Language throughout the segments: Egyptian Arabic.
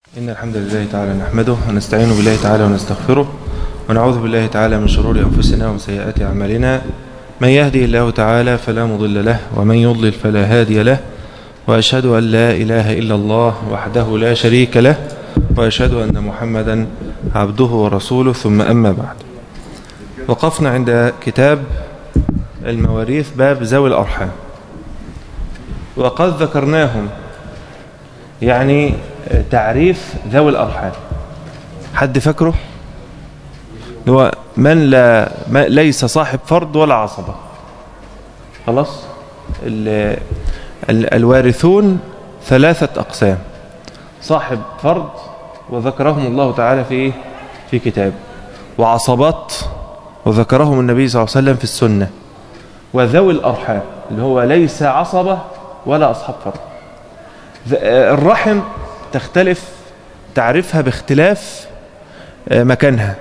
إن الحمد لله تعالى نحمده ونستعين بالله تعالى ونستغفره ونعوذ بالله تعالى من شرور أنفسنا ومن سيئات أعمالنا من يهدي الله تعالى فلا مضل له ومن يضلل فلا هادي له وأشهد أن لا إله إلا الله وحده لا شريك له وأشهد أن محمدا عبده ورسوله ثم أما بعد وقفنا عند كتاب المواريث باب ذوي الأرحام وقد ذكرناهم يعني تعريف ذوي الأرحام حد فاكره هو من لا ما ليس صاحب فرد ولا عصبة خلاص ال ال الوارثون ثلاثة أقسام صاحب فرد وذكرهم الله تعالى في في كتاب وعصبات وذكرهم النبي صلى الله عليه وسلم في السنة وذوي الأرحام اللي هو ليس عصبة ولا أصحاب فرد الرحم تختلف تعرفها باختلاف مكانها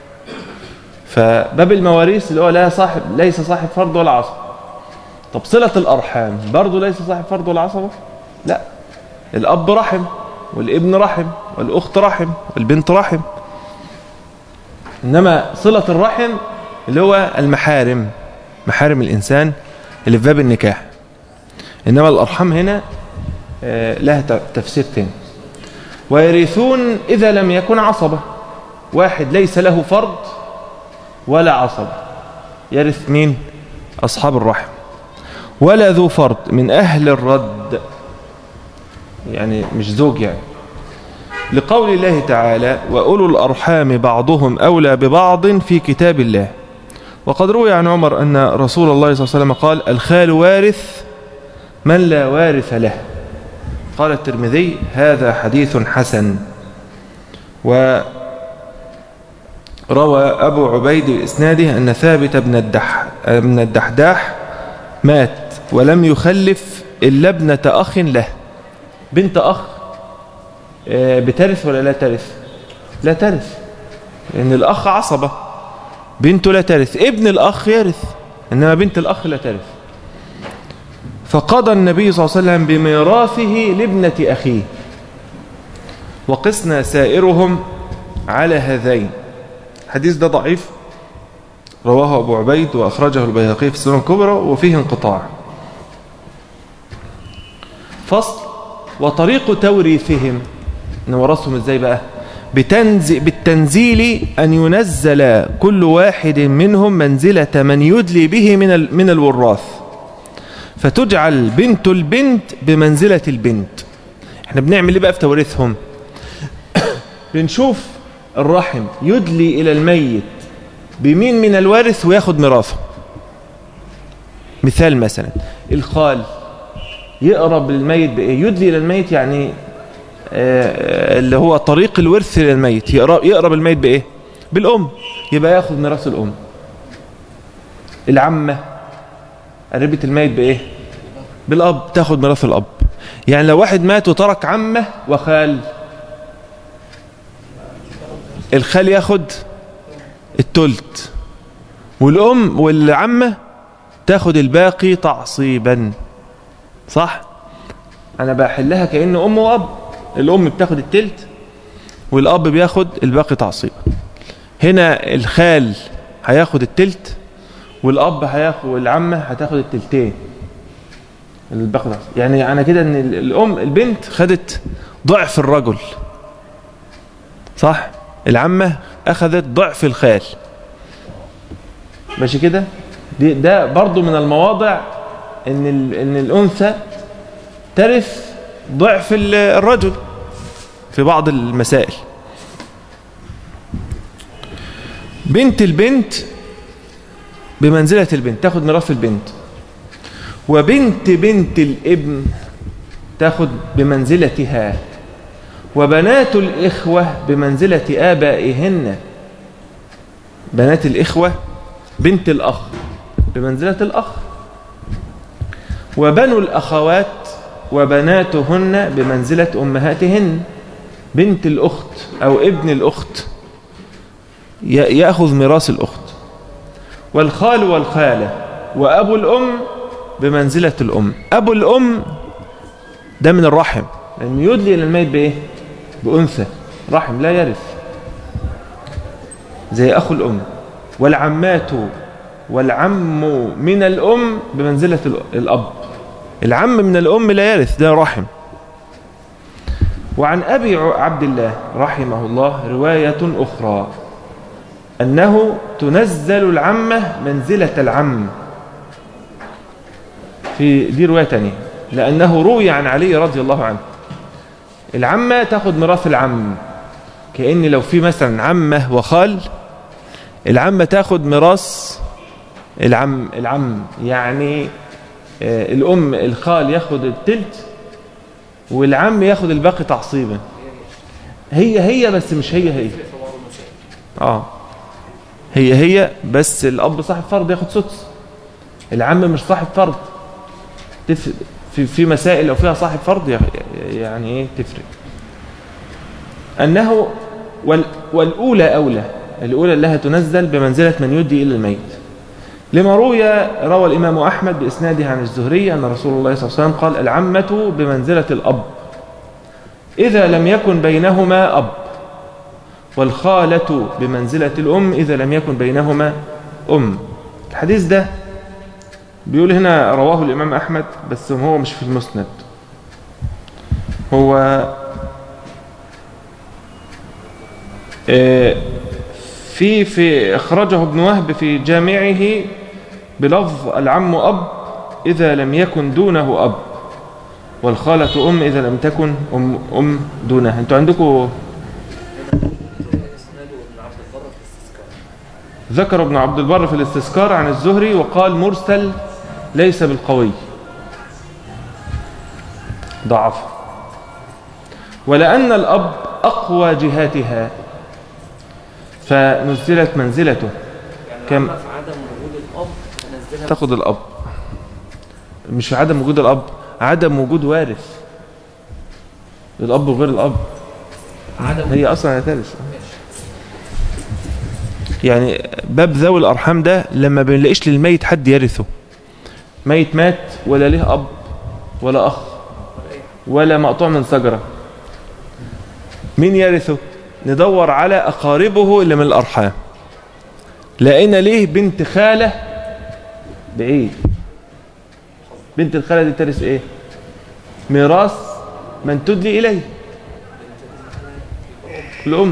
فباب المواريث اللي هو لا صاحب ليس صاحب فرد ولا عصب طب صلة الأرحام برضه ليس صاحب فرد ولا عصبة لا الأب رحم والابن رحم والأخت رحم والبنت رحم إنما صلة الرحم اللي هو المحارم محارم الإنسان اللي في باب النكاح إنما الأرحام هنا لها تفسير تاني ويرثون إذا لم يكن عصبة واحد ليس له فرد ولا عصبة يرث مين أصحاب الرحم ولا ذو فرد من أهل الرد يعني مش زوج يعني لقول الله تعالى وأولو الأرحام بعضهم أولى ببعض في كتاب الله وقد روي عن عمر أن رسول الله صلى الله عليه وسلم قال الخال وارث من لا وارث له قال الترمذي هذا حديث حسن وروى أبو عبيد بإسناده أن ثابت بن, الدح بن الدحداح مات ولم يخلف إلا ابنة أخ له بنت أخ بترث ولا لا ترث لا ترث لأن الأخ عصبة بنته لا ترث ابن الأخ يرث إنما بنت الأخ لا ترث فقضى النبي صلى الله عليه وسلم بميراثه لابنة أخيه وقسنا سائرهم على هذين الحديث ده ضعيف رواه أبو عبيد وأخرجه البيهقي في السنة الكبرى وفيه انقطاع فصل وطريق توريثهم نورثهم ازاي بقى بتنزل بالتنزيل أن ينزل كل واحد منهم منزلة من يدلي به من من الوراث فتجعل بنت البنت بمنزلة البنت احنا بنعمل ايه بقى في توريثهم بنشوف الرحم يدلي إلى الميت بمين من الوارث وياخد ميراثه مثال مثلا الخال يقرب للميت بإيه يدلي إلى الميت يعني آه اللي هو طريق الورث للميت يقرب, يقرب الميت بإيه بالأم يبقى ياخد ميراث الأم العمة قربت الميت بإيه بالأب تاخد ميراث الأب يعني لو واحد مات وترك عمه وخال الخال ياخد التلت والأم والعمة تاخد الباقي تعصيبا صح أنا بحلها كأن أم وأب الأم بتاخد التلت والأب بياخد الباقي تعصيبا هنا الخال هياخد التلت والأب هياخد والعمة هتاخد التلتين الباقي يعني أنا كده أن الأم البنت خدت ضعف الرجل صح العمة أخذت ضعف الخال ماشي كده ده برضو من المواضع ان, إن الأنثى ترث ضعف الرجل في بعض المسائل بنت البنت بمنزلة البنت تاخد ميراث البنت وبنت بنت الابن تاخد بمنزلتها وبنات الإخوة بمنزلة آبائهن بنات الإخوة بنت الأخ بمنزلة الأخ وبنو الأخوات وبناتهن بمنزلة أمهاتهن بنت الأخت أو ابن الأخت يأخذ ميراث الأخت والخال والخالة وأبو الأم بمنزلة الأم أبو الأم ده من الرحم لأنه يدلي إلى الميت بإيه بأنثى رحم لا يرث زي أخو الأم والعمات والعم من الأم بمنزلة الأب العم من الأم لا يرث ده رحم وعن أبي عبد الله رحمه الله رواية أخرى أنه تنزل العمة منزلة العم في دي رواية تانية لأنه روي عن علي رضي الله عنه العمة تاخد ميراث العم كأن لو في مثلا عمة وخال العمة تاخد ميراث العم العم يعني آه الأم الخال ياخد التلت والعم ياخد الباقي تعصيبا هي هي بس مش هي هي اه هي هي بس الأب صاحب فرض ياخد سدس العم مش صاحب فرض تفرق في في مسائل لو فيها صاحب فرض يعني ايه تفرق أنه وال والأولى أولى الأولى لها تنزل بمنزلة من يدي إلى الميت لما روي روى الإمام أحمد بإسناده عن الزهري أن رسول الله صلى الله عليه وسلم قال العمة بمنزلة الأب إذا لم يكن بينهما أب والخالة بمنزلة الأم إذا لم يكن بينهما أم الحديث ده بيقول هنا رواه الإمام أحمد بس هو مش في المسند هو في في اخرجه ابن وهب في جامعه بلفظ العم أب إذا لم يكن دونه أب والخالة أم إذا لم تكن أم, أم دونها أنتوا عندكم ذكر ابن عبد البر في الاستذكار عن الزهري وقال مرسل ليس بالقوي ضعف ولأن الأب أقوى جهاتها فنزلت منزلته كم في عدم وجود الاب نزلها تاخد الأب مش في عدم وجود الأب عدم وجود وارث الأب وغير الأب عدم هي أصلا هترث يعني باب ذوي الأرحام ده لما بنلاقيش للميت حد يرثه ميت مات ولا ليه أب ولا أخ ولا مقطوع من شجرة مين يرثه ندور على أقاربه اللي من الأرحام لقينا ليه بنت خالة بعيد بنت الخالة دي ترث ايه ميراث من تدلي إليه الأم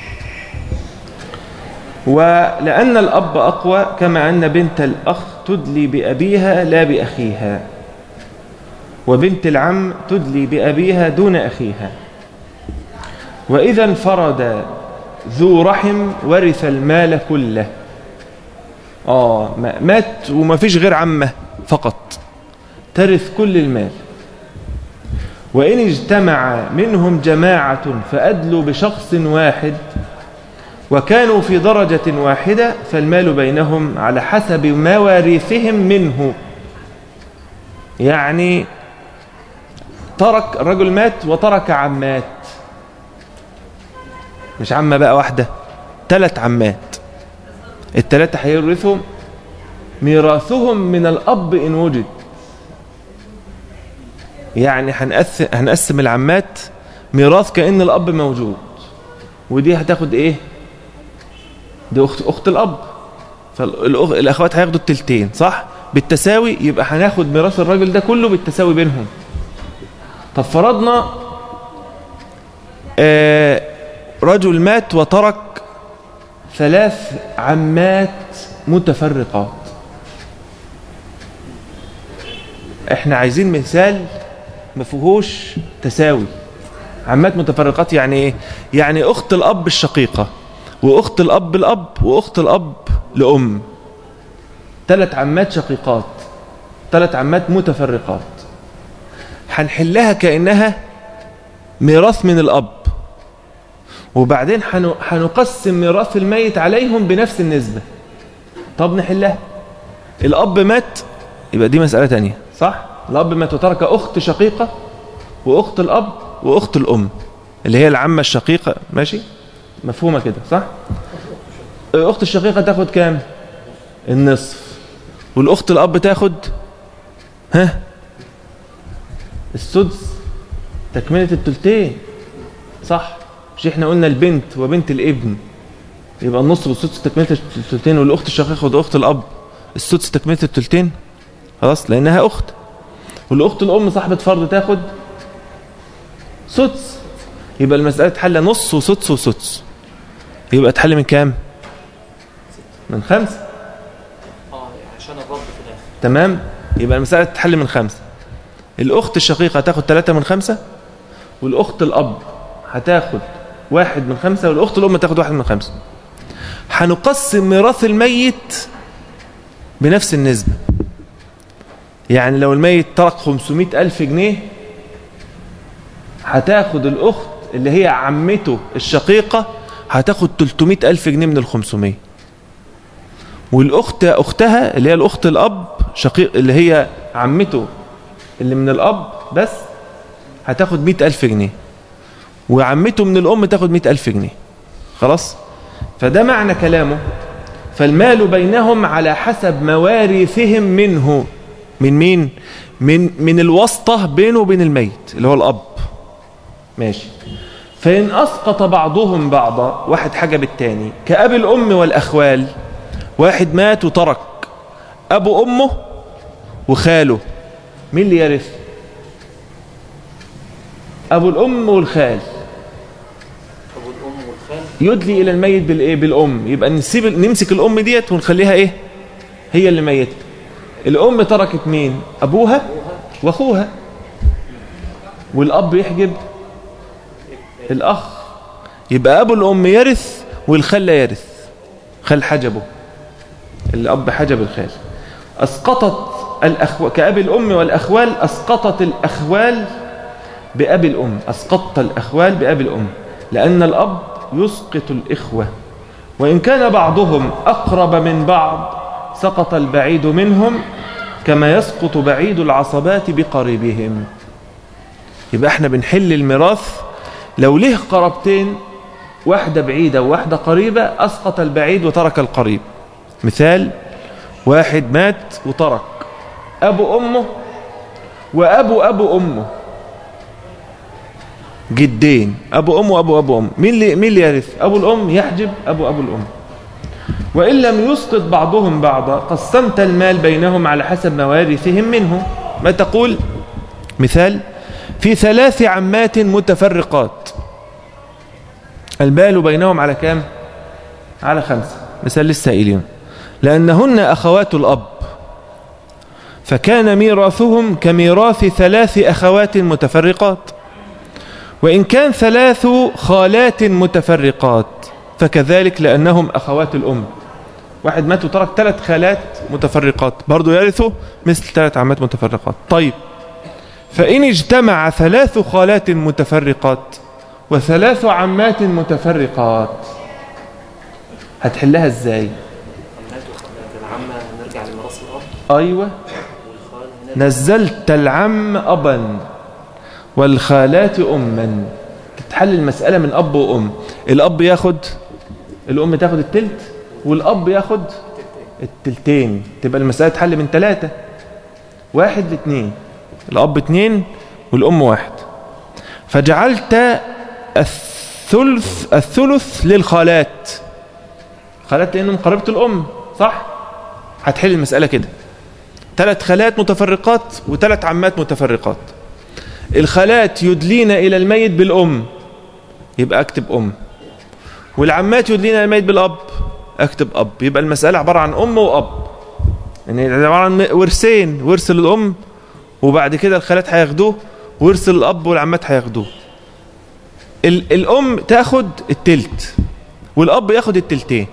ولأن الأب أقوى كما أن بنت الأخ تدلي بأبيها لا بأخيها وبنت العم تدلي بأبيها دون أخيها وإذا انفرد ذو رحم ورث المال كله آه ما- مات وما فيش غير عمه فقط ترث كل المال وإن اجتمع منهم جماعة فأدلوا بشخص واحد وكانوا في درجة واحدة فالمال بينهم على حسب مواريثهم منه يعني ترك الرجل مات وترك عمات مش عمة بقى واحدة ثلاث عمات الثلاثة هيورثهم ميراثهم من الأب إن وجد يعني هنقسم, هنقسم العمات ميراث كأن الأب موجود ودي هتاخد إيه دي أخت, أخت الأب فالأخوات هياخدوا التلتين صح بالتساوي يبقى هناخد ميراث الراجل ده كله بالتساوي بينهم طب فرضنا آه رجل مات وترك ثلاث عمات متفرقات احنا عايزين مثال ما فيهوش تساوي عمات متفرقات يعني ايه يعني اخت الاب الشقيقه واخت الاب الاب واخت الاب لام ثلاث عمات شقيقات ثلاث عمات متفرقات هنحلها كانها ميراث من الاب وبعدين حنو- هنقسم ميراث الميت عليهم بنفس النسبه طب نحلها الاب مات يبقى دي مساله تانية صح الاب مات وترك اخت شقيقه واخت الاب واخت الام اللي هي العمه الشقيقه ماشي مفهومه كده صح الاخت الشقيقه تاخد كام النصف والاخت الاب تاخد ها السدس تكمله التلتين صح مش احنا قلنا البنت وبنت الابن يبقى النص والسدس تكملة التلتين والاخت الشقيقة واخت الاب السدس تكملة التلتين خلاص لانها اخت والاخت الام صاحبة فرض تاخد سدس يبقى المسألة تحل نص وسدس وسدس يبقى تحل من كام من خمسة اه عشان الرد في الاخر تمام يبقى المسألة تتحل من خمسة الأخت الشقيقة هتاخد ثلاثة من خمسة والأخت الأب هتاخد واحد من خمسة والأخت الأم تاخد واحد من خمسة هنقسم ميراث الميت بنفس النسبة يعني لو الميت ترك 500 ألف جنيه هتاخد الأخت اللي هي عمته الشقيقة هتاخد 300 ألف جنيه من ال 500 والأخت أختها اللي هي الأخت الأب شقيق اللي هي عمته اللي من الأب بس هتاخد مئة ألف جنيه وعمته من الأم تاخد مئة ألف جنيه خلاص فده معنى كلامه فالمال بينهم على حسب موارثهم منه من مين من من الواسطة بينه وبين الميت اللي هو الأب ماشي فإن أسقط بعضهم بعضا واحد حاجة بالتاني كأب الأم والأخوال واحد مات وترك أبو أمه وخاله مين اللي يرث أبو الأم والخال ابو الام والخال يدلي إلى الميت بالإيه بالأم يبقى نسيب نمسك الأم ديت ونخليها إيه هي اللي ميتة الأم تركت مين أبوها وأخوها والأب يحجب الأخ يبقى أبو الأم يرث والخال لا يرث خال حجبه الأب حجب الخال أسقطت الأخوة كأب الأم والأخوال أسقطت الأخوال بأب الأم أسقطت الأخوال بأب الأم لأن الأب يسقط الإخوة وإن كان بعضهم أقرب من بعض سقط البعيد منهم كما يسقط بعيد العصبات بقريبهم يبقى احنا بنحل الميراث لو له قرابتين واحدة بعيدة وواحدة قريبة أسقط البعيد وترك القريب مثال واحد مات وترك أبو أمه وأبو أبو أمه جدين أبو أم وأبو أبو أم مين اللي, مين اللي يرث أبو الأم يحجب أبو أبو الأم وإن لم يسقط بعضهم بعضا قسمت المال بينهم على حسب موارثهم منه ما تقول مثال في ثلاث عمات متفرقات المال بينهم على كام على خمسة مثال للسائلين لأنهن أخوات الأب فكان ميراثهم كميراث ثلاث أخوات متفرقات وإن كان ثلاث خالات متفرقات فكذلك لأنهم أخوات الأم واحد مات وترك ثلاث خالات متفرقات برضو يرثوا مثل ثلاث عمات متفرقات طيب فإن اجتمع ثلاث خالات متفرقات وثلاث عمات متفرقات هتحلها ازاي عمات وخالات العمة نرجع لميراث الاب ايوه والخال هنرجع نزلت العم ابا والخالات اما تتحل المسألة من اب وام الاب ياخد الام تاخد التلت والاب ياخد التلتين تبقى المسألة تحل من ثلاثة واحد لاثنين الاب اتنين والام واحد فجعلت الثلث الثلث للخالات خالات لانهم قريبة الام صح هتحل المسألة كده ثلاث خالات متفرقات وثلاث عمات متفرقات الخالات يدلين إلى الميت بالأم يبقى أكتب أم والعمات يدلين إلى الميت بالأب أكتب أب يبقى المسألة عبارة عن أم وأب يعني عبارة عن ورثين ورث للأم وبعد كده الخالات هياخدوه ورث الأب والعمات هياخدوه ال- الأم تاخد التلت والأب ياخد التلتين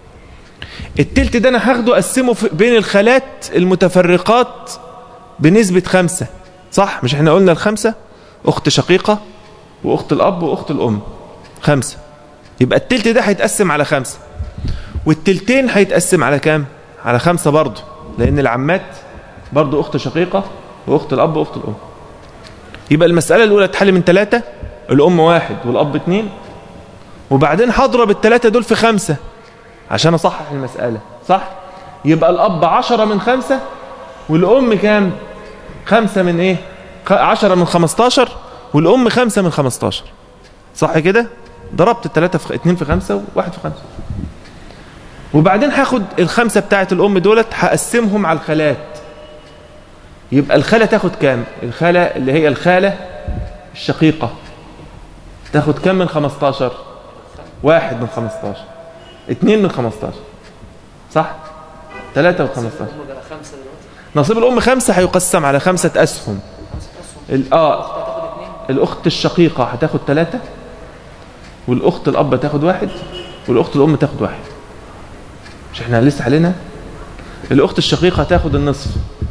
التلت ده انا هاخده اقسمه في- بين الخالات المتفرقات بنسبة خمسة صح مش احنا قلنا الخمسة اخت شقيقة واخت الاب واخت الام خمسة يبقى التلت ده هيتقسم على خمسة والتلتين هيتقسم على كام على خمسة برضه لان العمات برضه اخت شقيقة واخت الاب واخت الام يبقى المسألة الاولى تحل من ثلاثة الام واحد والاب اتنين وبعدين هضرب الثلاثة دول في خمسة عشان اصحح المسألة صح يبقى الاب عشرة من خمسة والام كام خمسة من ايه خ- عشرة من خمستاشر والام خمسة من خمستاشر صح كده ضربت الثلاثة في اتنين في خمسة وواحد في خمسة وبعدين هاخد الخمسة بتاعة الأم دولت هقسمهم على الخالات يبقى الخالة تاخد كام الخالة اللي هي الخالة الشقيقة تاخد كام من 15 واحد من 15 اتنين من 15 صح ثلاثة من 15 هم بقى خمسة دلوقتي نصيب الأم خمسة هيقسم على خمسة أسهم خمسة أسهم ال- اه هتاخد اتنين الأخت الشقيقة هتاخد ثلاثة والأخت الأب تاخد واحد والأخت الأم تاخد واحد مش احنا لسه علينا الأخت الشقيقة هتاخد النصف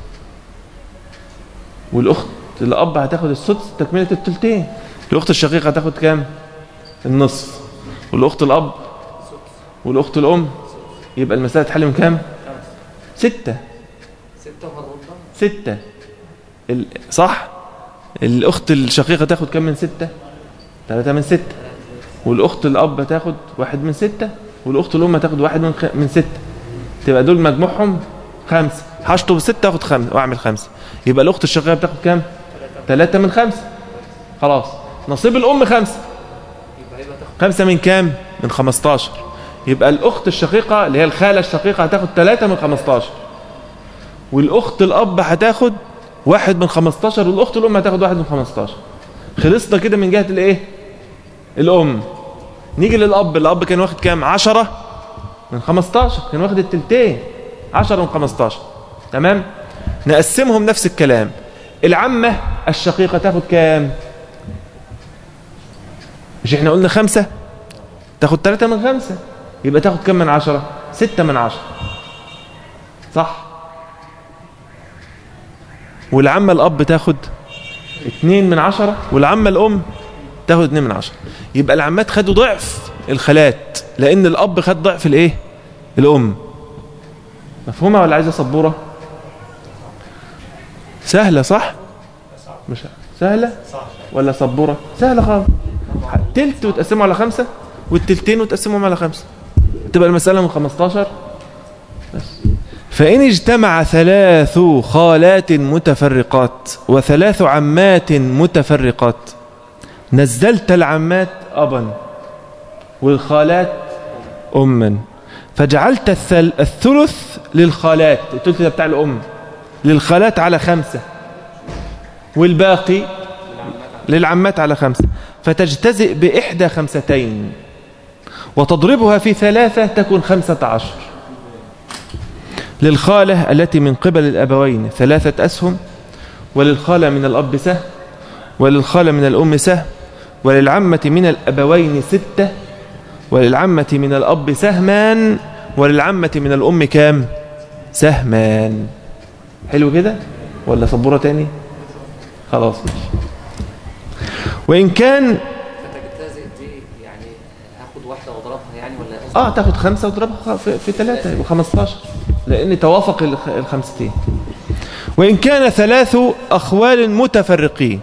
والأخت الأب هتاخد السدس تكملة التلتين الأخت الشقيقة هتاخد كام النصف والأخت الأب والأخت الأم يبقى المسألة تحل من كام ستة ستة وهنردها ستة ال... صح الأخت الشقيقة تاخد كم من ستة ثلاثة من ستة والأخت الأب تاخد واحد من ستة والأخت الأم تاخد واحد من, خ... من ستة تبقى دول مجموعهم خمسة هشطب ستة أخد خمسة وأعمل خمسة يبقى الأخت الشقيقة بتاخد كام ثلاثة من خمسة خلاص نصيب الأم خمسة يبقى هيبقى تاخد خمسة من كام من خمستاشر يبقى الأخت الشقيقة اللي هي الخالة الشقيقة هتاخد ثلاثة من خمستاشر والأخت الأب هتاخد واحد من خمستاشر والأخت الأم هتاخد واحد من خمستاشر خلصنا كده من جهة الإيه الأم نيجي للأب الأب كان واخد كام عشرة من خمستاشر كان واخد التلتين عشرة من خمستاشر تمام نقسمهم نفس الكلام العمة الشقيقة تاخد كام مش احنا قلنا خمسة تاخد ثلاثة من خمسة يبقى تاخد كم من عشرة ستة من عشرة صح والعمة الأب تاخد اتنين من عشرة والعمة الأم تاخد اتنين من عشرة يبقى العمات خدوا ضعف الخالات لأن الأب خد ضعف الإيه الأم مفهومة ولا عايزة سبورة سهلة صح مش سهلة ولا سبورة سهلة خالص تلت وتقسمه على خمسة والتلتين وتقسمهم على خمسة تبقى المسألة من 15 بس فإن اجتمع ثلاث خالات متفرقات وثلاث عمات متفرقات نزلت العمات أبا والخالات أما فجعلت الثل- الثلث للخالات الثلث ده بتاع الأم للخالات على خمسة والباقي للعمات على خمسة فتجتزئ بإحدى خمستين وتضربها في ثلاثة تكون خمسة عشر للخالة التي من قبل الأبوين ثلاثة أسهم وللخالة من الأب سهم وللخالة من الأم سهم وللعمة من الأبوين ستة وللعمة من الأب سهمان وللعمة من الأم كام سهمان حلو كده ولا صبورة تاني خلاص ماشي وإن كان فتجتزئ دي يعني هاخد واحدة واضربها يعني ولا قصدي اه تاخد خمسة وتضربها في, في ثلاثة يبقى 15 لأن توافق الخ- الخمستين وإن كان ثلاث أخوال متفرقين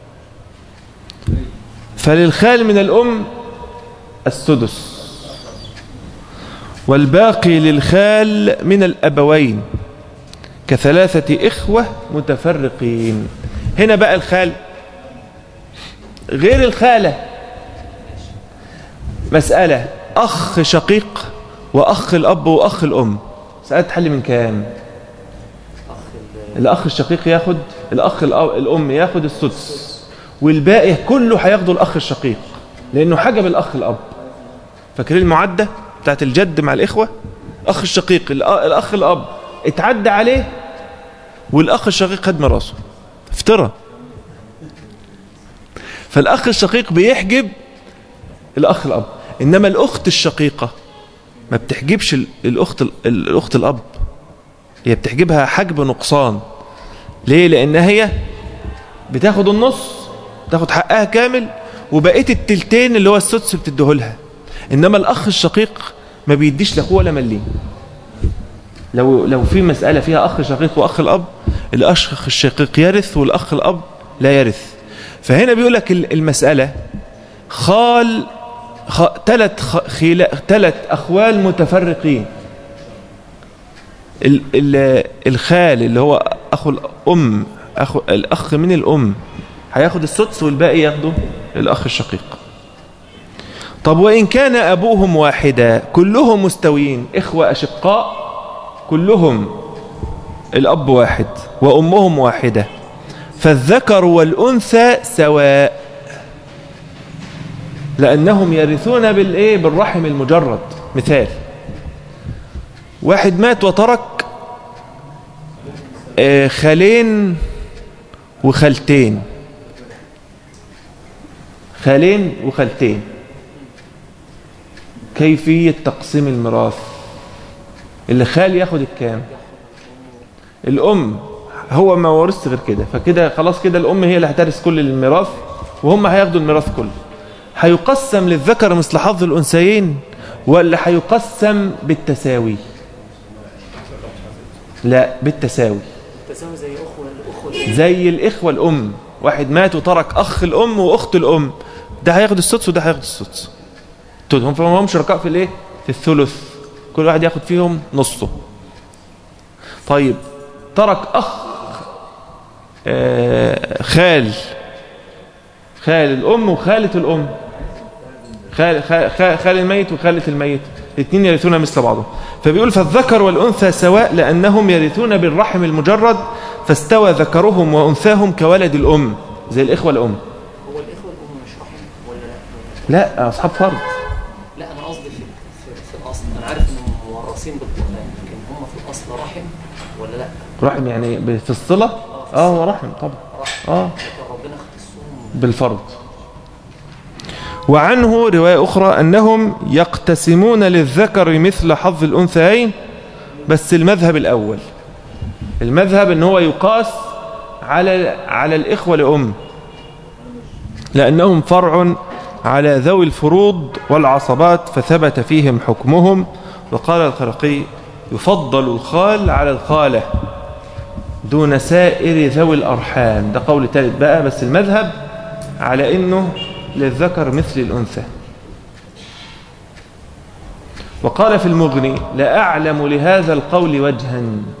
فللخال من الأم السدس والباقي للخال من الأبوين كثلاثة إخوة متفرقين هنا بقى الخال غير الخالة مسألة أخ شقيق وأخ الأب وأخ الأم سألت حل من كام أخ ال- الأخ الشقيق ياخد الأخ الأ- الأم ياخد السدس والباقي كله هياخده الأخ الشقيق لأنه حجب الأخ الأب فاكرين المعدة بتاعت الجد مع الإخوة أخ الشقيق الأ- الأخ الأب اتعدى عليه والأخ الشقيق خد من راسه افترى فالأخ الشقيق بيحجب الأخ الأب إنما الأخت الشقيقة ما بتحجبش ال- الأخت ال- الأخت الأب هي بتحجبها حجب نقصان ليه لأن هي بتاخد النص تاخد حقها كامل وبقيت التلتين اللي هو السدس بتديه لها إنما الأخ الشقيق ما بيديش لأخوه ولا مليم لو لو في مسألة فيها أخ شقيق وأخ الأب الأخ الشقيق يرث والأخ الأب لا يرث فهنا بيقول لك ال- المسألة خال خ... تلت خ... خيلا... تلت أخوال متفرقين ال... ال... الخال اللي هو أخو الأم أخو... الأخ من الأم هياخد السدس والباقي ياخده الأخ الشقيق طب وإن كان أبوهم واحدا كلهم مستويين إخوة أشقاء كلهم الأب واحد وأمهم واحدة فالذكر والأنثى سواء لأنهم يرثون بالإيه بالرحم المجرد مثال واحد مات وترك آه، خالين وخالتين خالين وخالتين كيفية تقسيم الميراث اللي خال ياخد الكام الأم هو ما ورث غير كده فكده خلاص كده الأم هي اللي هترث كل الميراث وهم هياخدوا الميراث كله هيقسم للذكر مثل حظ الأنثيين ولا هيقسم بالتساوي لا بالتساوي التساوي زي اخوه الاخوه زي الإخوة الأم واحد مات وترك أخ الأم وأخت الأم ده هياخد السدس وده هياخد السدس دول هم هم شركاء في الايه في الثلث كل واحد ياخد فيهم نصه طيب ترك أخ آه، خال خال الأم وخالة الأم خال, خال, خال, خال الميت وخالة الميت الاثنين يرثون مثل بعضهم فبيقول فالذكر والأنثى سواء لأنهم يرثون بالرحم المجرد فاستوى ذكرهم وأنثاهم كولد الأم زي الإخوة الأم هو الاخوه الام مش رحم ولا لا لا أصحاب فرض لا انا قصدي في, في, في الاصل انا عارف انهم مورثين بالقران لكن هم في الاصل رحم ولا لا رحم يعني ب- في الصلة اه هو رحم طبعا رحم اه لكن ربنا خصهم بالفرض وعنه رواية أخرى أنهم يقتسمون للذكر مثل حظ الأنثيين بس المذهب الأول المذهب أنه هو يقاس على على الإخوة لأم لأنهم فرع على ذوي الفروض والعصبات فثبت فيهم حكمهم وقال الخرقي يفضل الخال على الخالة دون سائر ذوي الأرحام ده قول ثالث بقى بس المذهب على أنه للذكر مثل الأنثى وقال في المغني لا أعلم لهذا القول وجها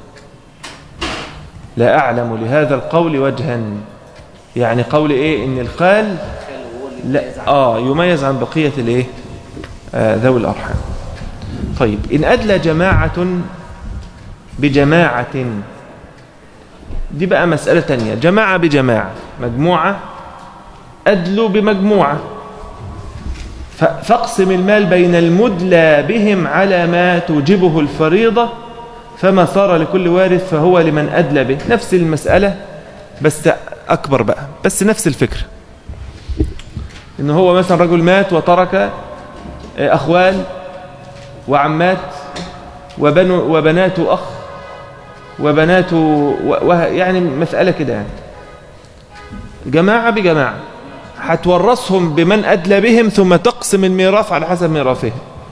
لا أعلم لهذا القول وجها يعني قول إيه إن الخال هو اللي لا آه يميز عن بقية الإيه آه ذوي الأرحام طيب إن أدلى جماعة بجماعة دي بقى مسألة تانية جماعة بجماعة مجموعة أدلوا بمجموعة ف- فاقسم المال بين المدلى بهم على ما توجبه الفريضة فما صار لكل وارث فهو لمن أدلى به نفس المسألة بس أكبر بقى بس نفس الفكرة إن هو مثلا رجل مات وترك آه، أخوال وعمات وبنو وبنات أخ وبنات و... و... يعني مسألة كده يعني جماعة بجماعة هتورثهم بمن أدلى بهم ثم تقسم الميراث على حسب ميراثهم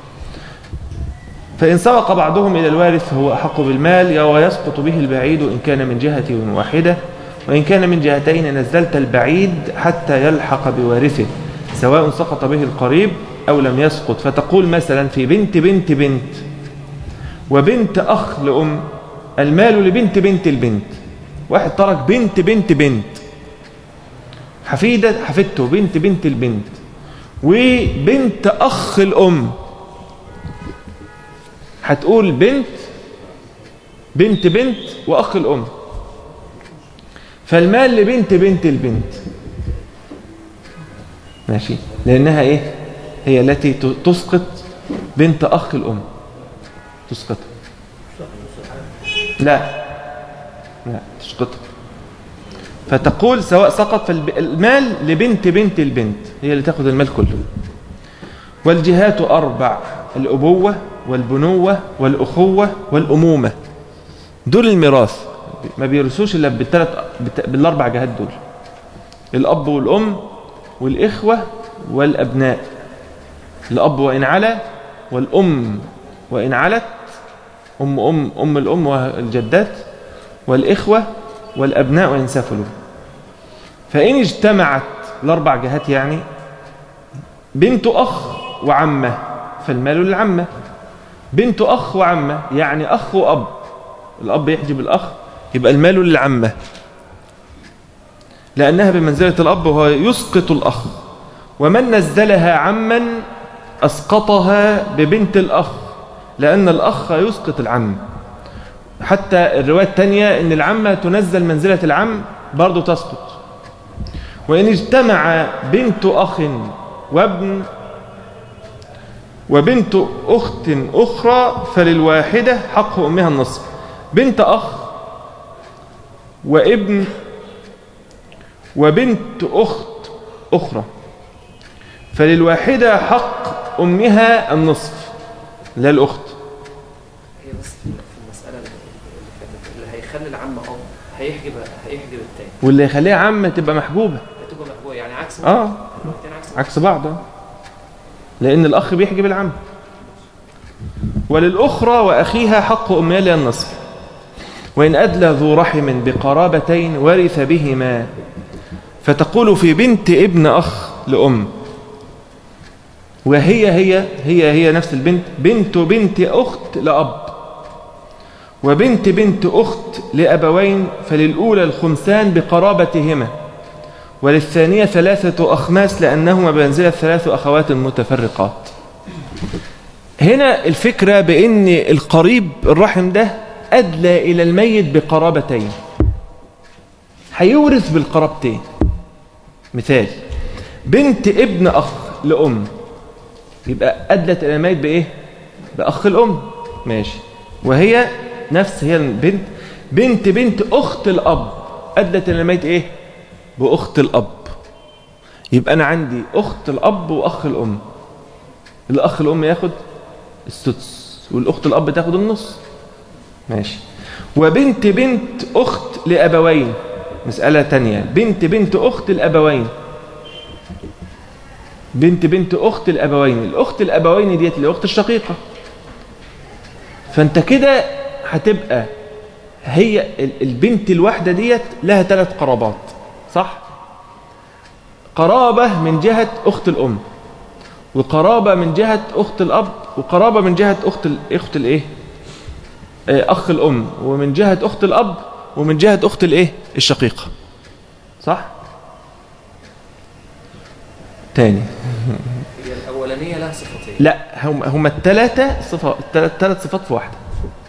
فإن سبق بعضهم إلى الوارث فهو أحق بالمال ويسقط به البعيد إن كان من جهة واحدة وإن كان من جهتين نزلت البعيد حتى يلحق بوارثه سواء سقط به القريب أو لم يسقط فتقول مثلا في بنت بنت بنت وبنت أخ لأم المال لبنت بنت البنت واحد ترك بنت بنت بنت حفيدة حفيدته بنت بنت البنت وبنت أخ الأم هتقول بنت بنت بنت وأخ الأم فالمال لبنت بنت البنت ماشي لأنها إيه هي التي ت- تسقط بنت أخ الأم تسقطها لا لا تسقطها فتقول سواء سقط فالمال لبنت بنت البنت هي اللي تاخذ المال كله والجهات أربع الأبوة والبنوة والأخوة والأمومة دول الميراث ما بيرثوش إلا بالثلاث بالت- بالأربع جهات دول الأب والأم والإخوة والأبناء الأب وإن علا والأم وإن علت أم أم أم الأم والجدات والإخوة والأبناء وإن سفلوا فإن اجتمعت الأربع جهات يعني بنت أخ وعمة فالمال للعمة بنت أخ وعمة يعني أخ وأب الأب يحجب الأخ يبقى المال للعمة لأنها بمنزلة الأب وهو يسقط الأخ ومن نزلها عما أسقطها ببنت الأخ لأن الأخ يسقط العم حتى الرواية الثانية أن العمة تنزل منزلة العم برضو تسقط وإن اجتمع بنت أخ وابن وبنت أخت أخرى فللواحدة حق أمها النصف بنت أخ وابن وبنت أخت أخرى فللواحدة حق أمها النصف لا الأخت هي بس في في المسألة اللي فاتت اللي هيخلي العم أب هيحجب هيحجب التاني واللي يخليها عم تبقى محجوبة هتبقى محجوبة يعني عكس آه. الوقتين عكس عكس بعض آه. لأن الأخ بيحجب العم وللأخرى وأخيها حق أمها لها النصف وإن أدلى ذو رحم بقرابتين ورث بهما فتقول في بنت ابن أخ لأم وهي هي هي هي نفس البنت بنت بنت أخت لأب وبنت بنت أخت لأبوين فللأولى الخمسان بقرابتهما وللثانية ثلاثة أخماس لأنهما بمنزلة ثلاث أخوات متفرقات هنا الفكرة بأن القريب الرحم ده أدلى إلى الميت بقرابتين هيورث بالقرابتين مثال بنت ابن أخ لأم يبقى أدلت إلى الميت بإيه؟ بأخ الأم ماشي وهي نفس هي البنت بنت بنت أخت الأب أدلت إلى الميت إيه؟ بأخت الأب يبقى أنا عندي أخت الأب وأخ الأم الأخ الأم ياخد السدس والأخت الأب تاخد النص ماشي وبنت بنت أخت لأبوين مسألة تانية بنت بنت أخت الأبوين بنت بنت أخت الأبوين الأخت الأبوين ديت الأخت الشقيقة فأنت كده هتبقى هي ال- البنت الواحدة ديت لها ثلاث قرابات صح قرابة من جهة أخت الأم وقرابة من جهة أخت الأب وقرابة من جهة أخت ال... أخت الإيه آه، أخ الأم ومن جهة أخت الأب ومن جهة أخت الإيه الشقيقة صح تاني هي الأولانية لها صفتين لا هم هم الثلاثة صفة الثلاث ثلاث صفات في واحدة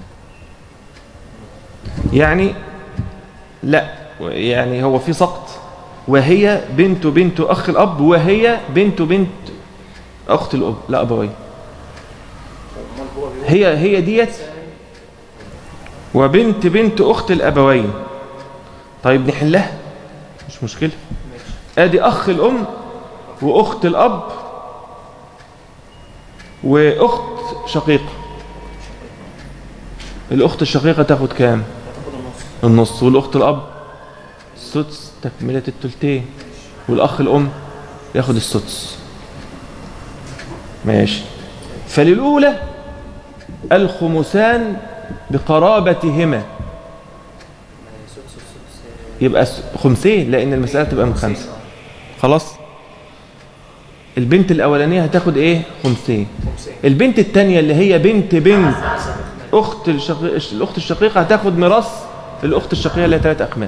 يعني لا يعني هو في سقط وهي بنت بنت أخ الأب وهي بنت بنت أخت الأب لا أبوين أمال هو بيقول هي هي ديت وبنت بنت أخت الأبوين طيب نحلها مش مشكلة ماشي ادي اخ الام واخت الاب واخت شقيقه الاخت الشقيقه تاخد كام هتاخد النص النص والاخت الاب السدس تكمله الثلثين والاخ الام ياخد السدس ماشي فللاولى الخمسان بقرابتهما ما هي سدس السدس يبقى س- خمسين لان المساله تبقى من خمسه خلاص البنت الاولانيه هتاخد ايه خمسين خمسين البنت الثانيه اللي هي بنت بنت اخت الشقيق الاخت الشقيقه هتاخد ميراث الاخت الشقيقه اللي هي ثلاث اخماس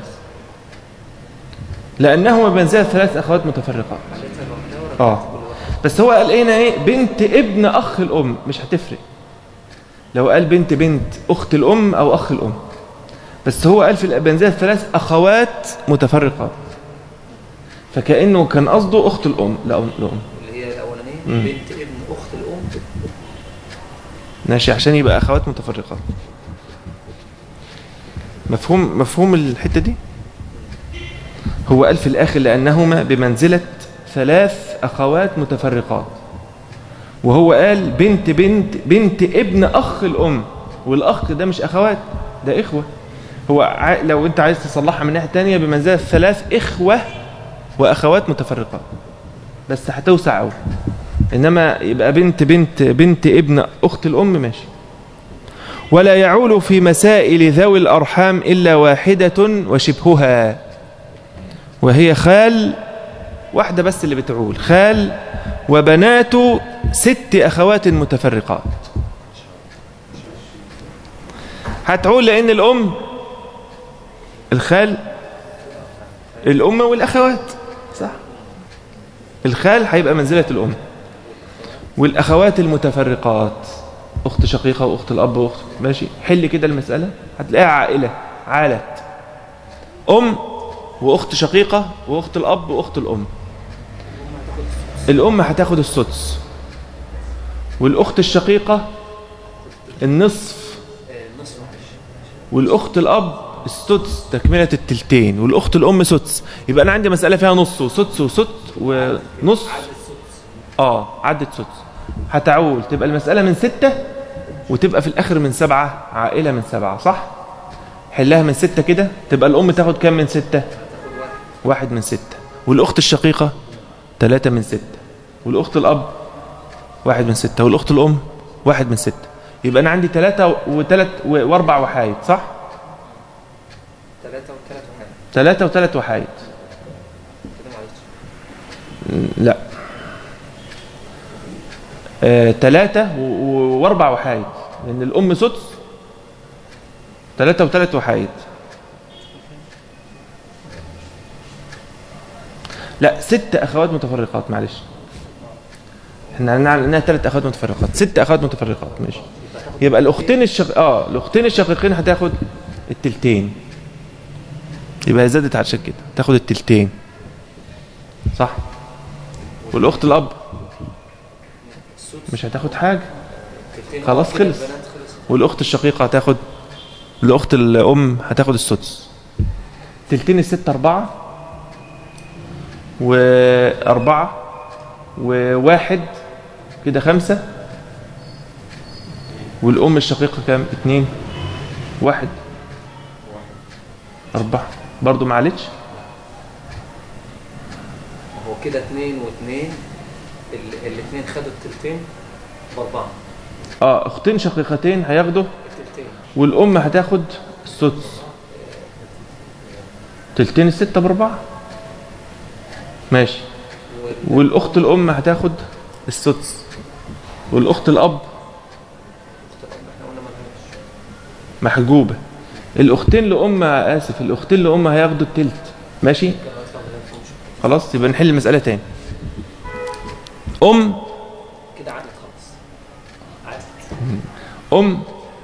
لانهما بمنزله ثلاث اخوات متفرقات خليتها لوحدها ولا اه بس هو قال هنا ايه بنت ابن اخ الام مش هتفرق لو قال بنت بنت اخت الام او اخ الام بس هو قال في البنزله ثلاث اخوات متفرقات فكانه كان قصده اخت الام لا أم الام اللي هي الأولانية مم. بنت ابن أخت الأم ماشي عشان يبقى اخوات متفرقات مفهوم مفهوم الحته دي هو قال في الاخر لانهما بمنزله ثلاث اخوات متفرقات وهو قال بنت بنت بنت ابن اخ الام والاخ ده مش اخوات ده اخوه هو ع... لو انت عايز تصلحها من ناحيه تانية بمنزله ثلاث اخوه واخوات متفرقات بس هتوسع قوي انما يبقى بنت بنت بنت ابن اخت الام ماشي ولا يعول في مسائل ذوي الارحام الا واحده وشبهها وهي خال واحده بس اللي بتعول خال وبنات ست اخوات متفرقات هتعول لان الام الخال الام والاخوات صح الخال هيبقى منزله الام والأخوات المتفرقات أخت شقيقة وأخت الأب وأخت ماشي حل كده المسألة هتلاقيها عائلة عالت أم وأخت شقيقة وأخت الأب وأخت الأم الأم هتاخد السدس والأخت الشقيقة النصف آه، نصف معلش والأخت الأب السدس تكملة التلتين والأخت الأم سدس يبقى أنا عندي مسألة فيها نص وسدس وسدس ونص آه عدت سدس هتعول تبقى المسألة من ستة وتبقى في الآخر من سبعة عائلة من سبعة صح؟ حلها من ستة كده تبقى الأم تاخد كام من ستة؟ واحد من ستة والأخت الشقيقة ثلاثة من ستة والأخت الأب واحد من ستة والأخت الأم واحد من ستة يبقى أنا عندي ثلاثة وثلاث وأربع وحايد صح؟ ثلاثة وثلاثة وحاجة ثلاثة وثلاث وحايد كده معلش م، لا آه، ثلاثة و- و- وأربع وحايد لأن الأم سدس ثلاثة وثلاث وحايد لا ست أخوات متفرقات معلش احنا هنعلم انها ثلاث اخوات متفرقات ست اخوات متفرقات ماشي يبقى الاختين الشق... اه الاختين الشقيقين هتاخد التلتين يبقى هي زادت عشان كده تاخد التلتين صح والاخت الاب السدس مش هتاخد حاجه تلتين خلاص كده خلص. البنات خلص والاخت الشقيقه هتاخد الاخت الام هتاخد السدس تلتين الست اربعه واربعه وواحد كده خمسه والام الشقيقه كام اتنين واحد اربعه برضو معلش هو كده اثنين واثنين ال- الاثنين خدوا التلتين باربعة اه اختين شقيقتين هياخدوا التلتين والأم هتاخد السدس تلتين الستة بأربعة ماشي وال- والأخت الأم هتاخد السدس والأخت الأب احنا قلنا ملهاش محجوبة الأختين لأم آسف الأختين لأم هياخدوا التلت ماشي كان هيطلع ملهاش خلاص يبقى نحل المسألة تاني أم كده عدت خلاص عدت أم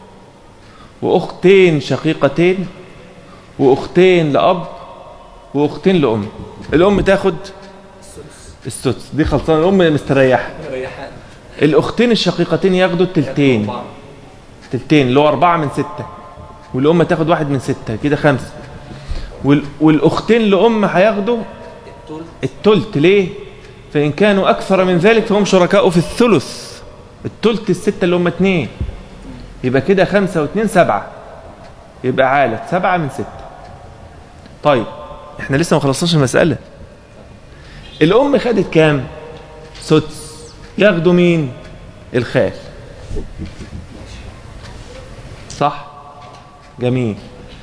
وأختين شقيقتين وأختين لأب وأختين لأم الأم تاخد السدس السدس دي خلصانة الأم مستريحة ريحان الأختين الشقيقتين ياخدوا التلتين أربعة. تلتين اللي هو أربعة من ستة والأم تاخد واحد من ستة كده خمسة وال... والأختين لأم هياخدوا التلت التلت ليه؟ فإن كانوا أكثر من ذلك فهم شركاء في الثلث التلت الستة اللي هم اتنين يبقى كده خمسة واتنين سبعة يبقى عالت سبعة من ستة طيب احنا لسه ما خلصناش المسألة الأم خدت كام؟ سدس ياخدوا مين؟ الخال صح؟ جميل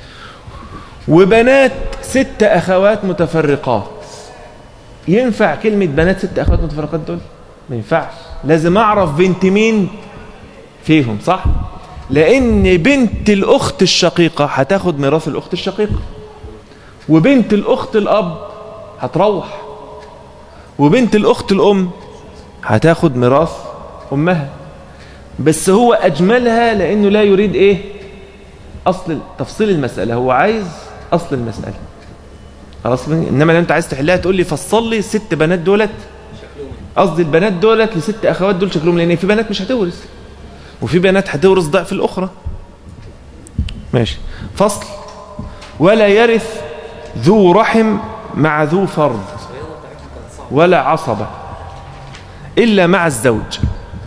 وبنات ست أخوات متفرقات ينفع كلمة بنات ست أخوات متفرقات دول؟ ما ينفعش لازم أعرف بنت مين فيهم صح؟ لأن بنت الأخت الشقيقة هتاخد ميراث الأخت الشقيقة وبنت الأخت الأب هتروح وبنت الأخت الأم هتاخد ميراث أمها بس هو أجملها لأنه لا يريد إيه أصل تفصيل المسألة هو عايز أصل المسألة خلاص إنما لو أنت عايز تحلها تقول لي فصل لي الست بنات دولت شكلهم قصدي البنات دولت لست أخوات دول شكلهم لأن في بنات مش هتورث وفي بنات هتورث ضعف الأخرى ماشي فصل ولا يرث ذو رحم مع ذو فرض الرياضة بتاعتهم كانت صعبة ولا عصبة إلا مع الزوج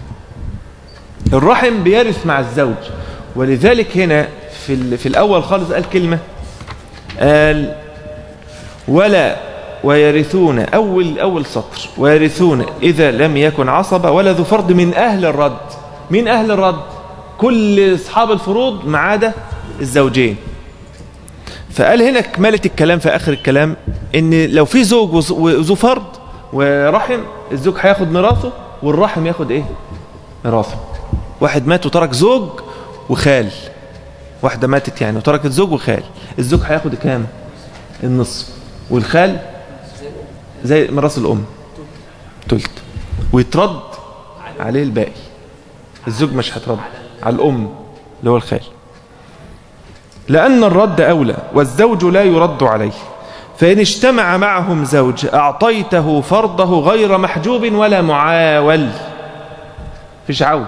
الرحم بيرث مع الزوج ولذلك هنا في, ال- في الأول خالص قال كلمة قال ولا ويرثون أول أول سطر ويرثون إذا لم يكن عصبة ولا ذو فرض من أهل الرد من أهل الرد كل أصحاب الفروض ما عدا الزوجين فقال هنا كمالة الكلام في آخر الكلام إن لو في زوج وز- وذو فرض ورحم الزوج هياخد ميراثه والرحم ياخد إيه؟ ميراثه واحد مات وترك زوج وخال واحدة ماتت يعني وتركت زوج وخال الزوج هياخد كام؟ النصف والخال زي الأم زي ميراث الأم تلت ويترد عليه الباقي الزوج مش هترد على الأم اللي هو الخال لأن الرد أولى والزوج لا يرد عليه فإن اجتمع معهم زوج أعطيته فرضه غير محجوب ولا معاول فيش عول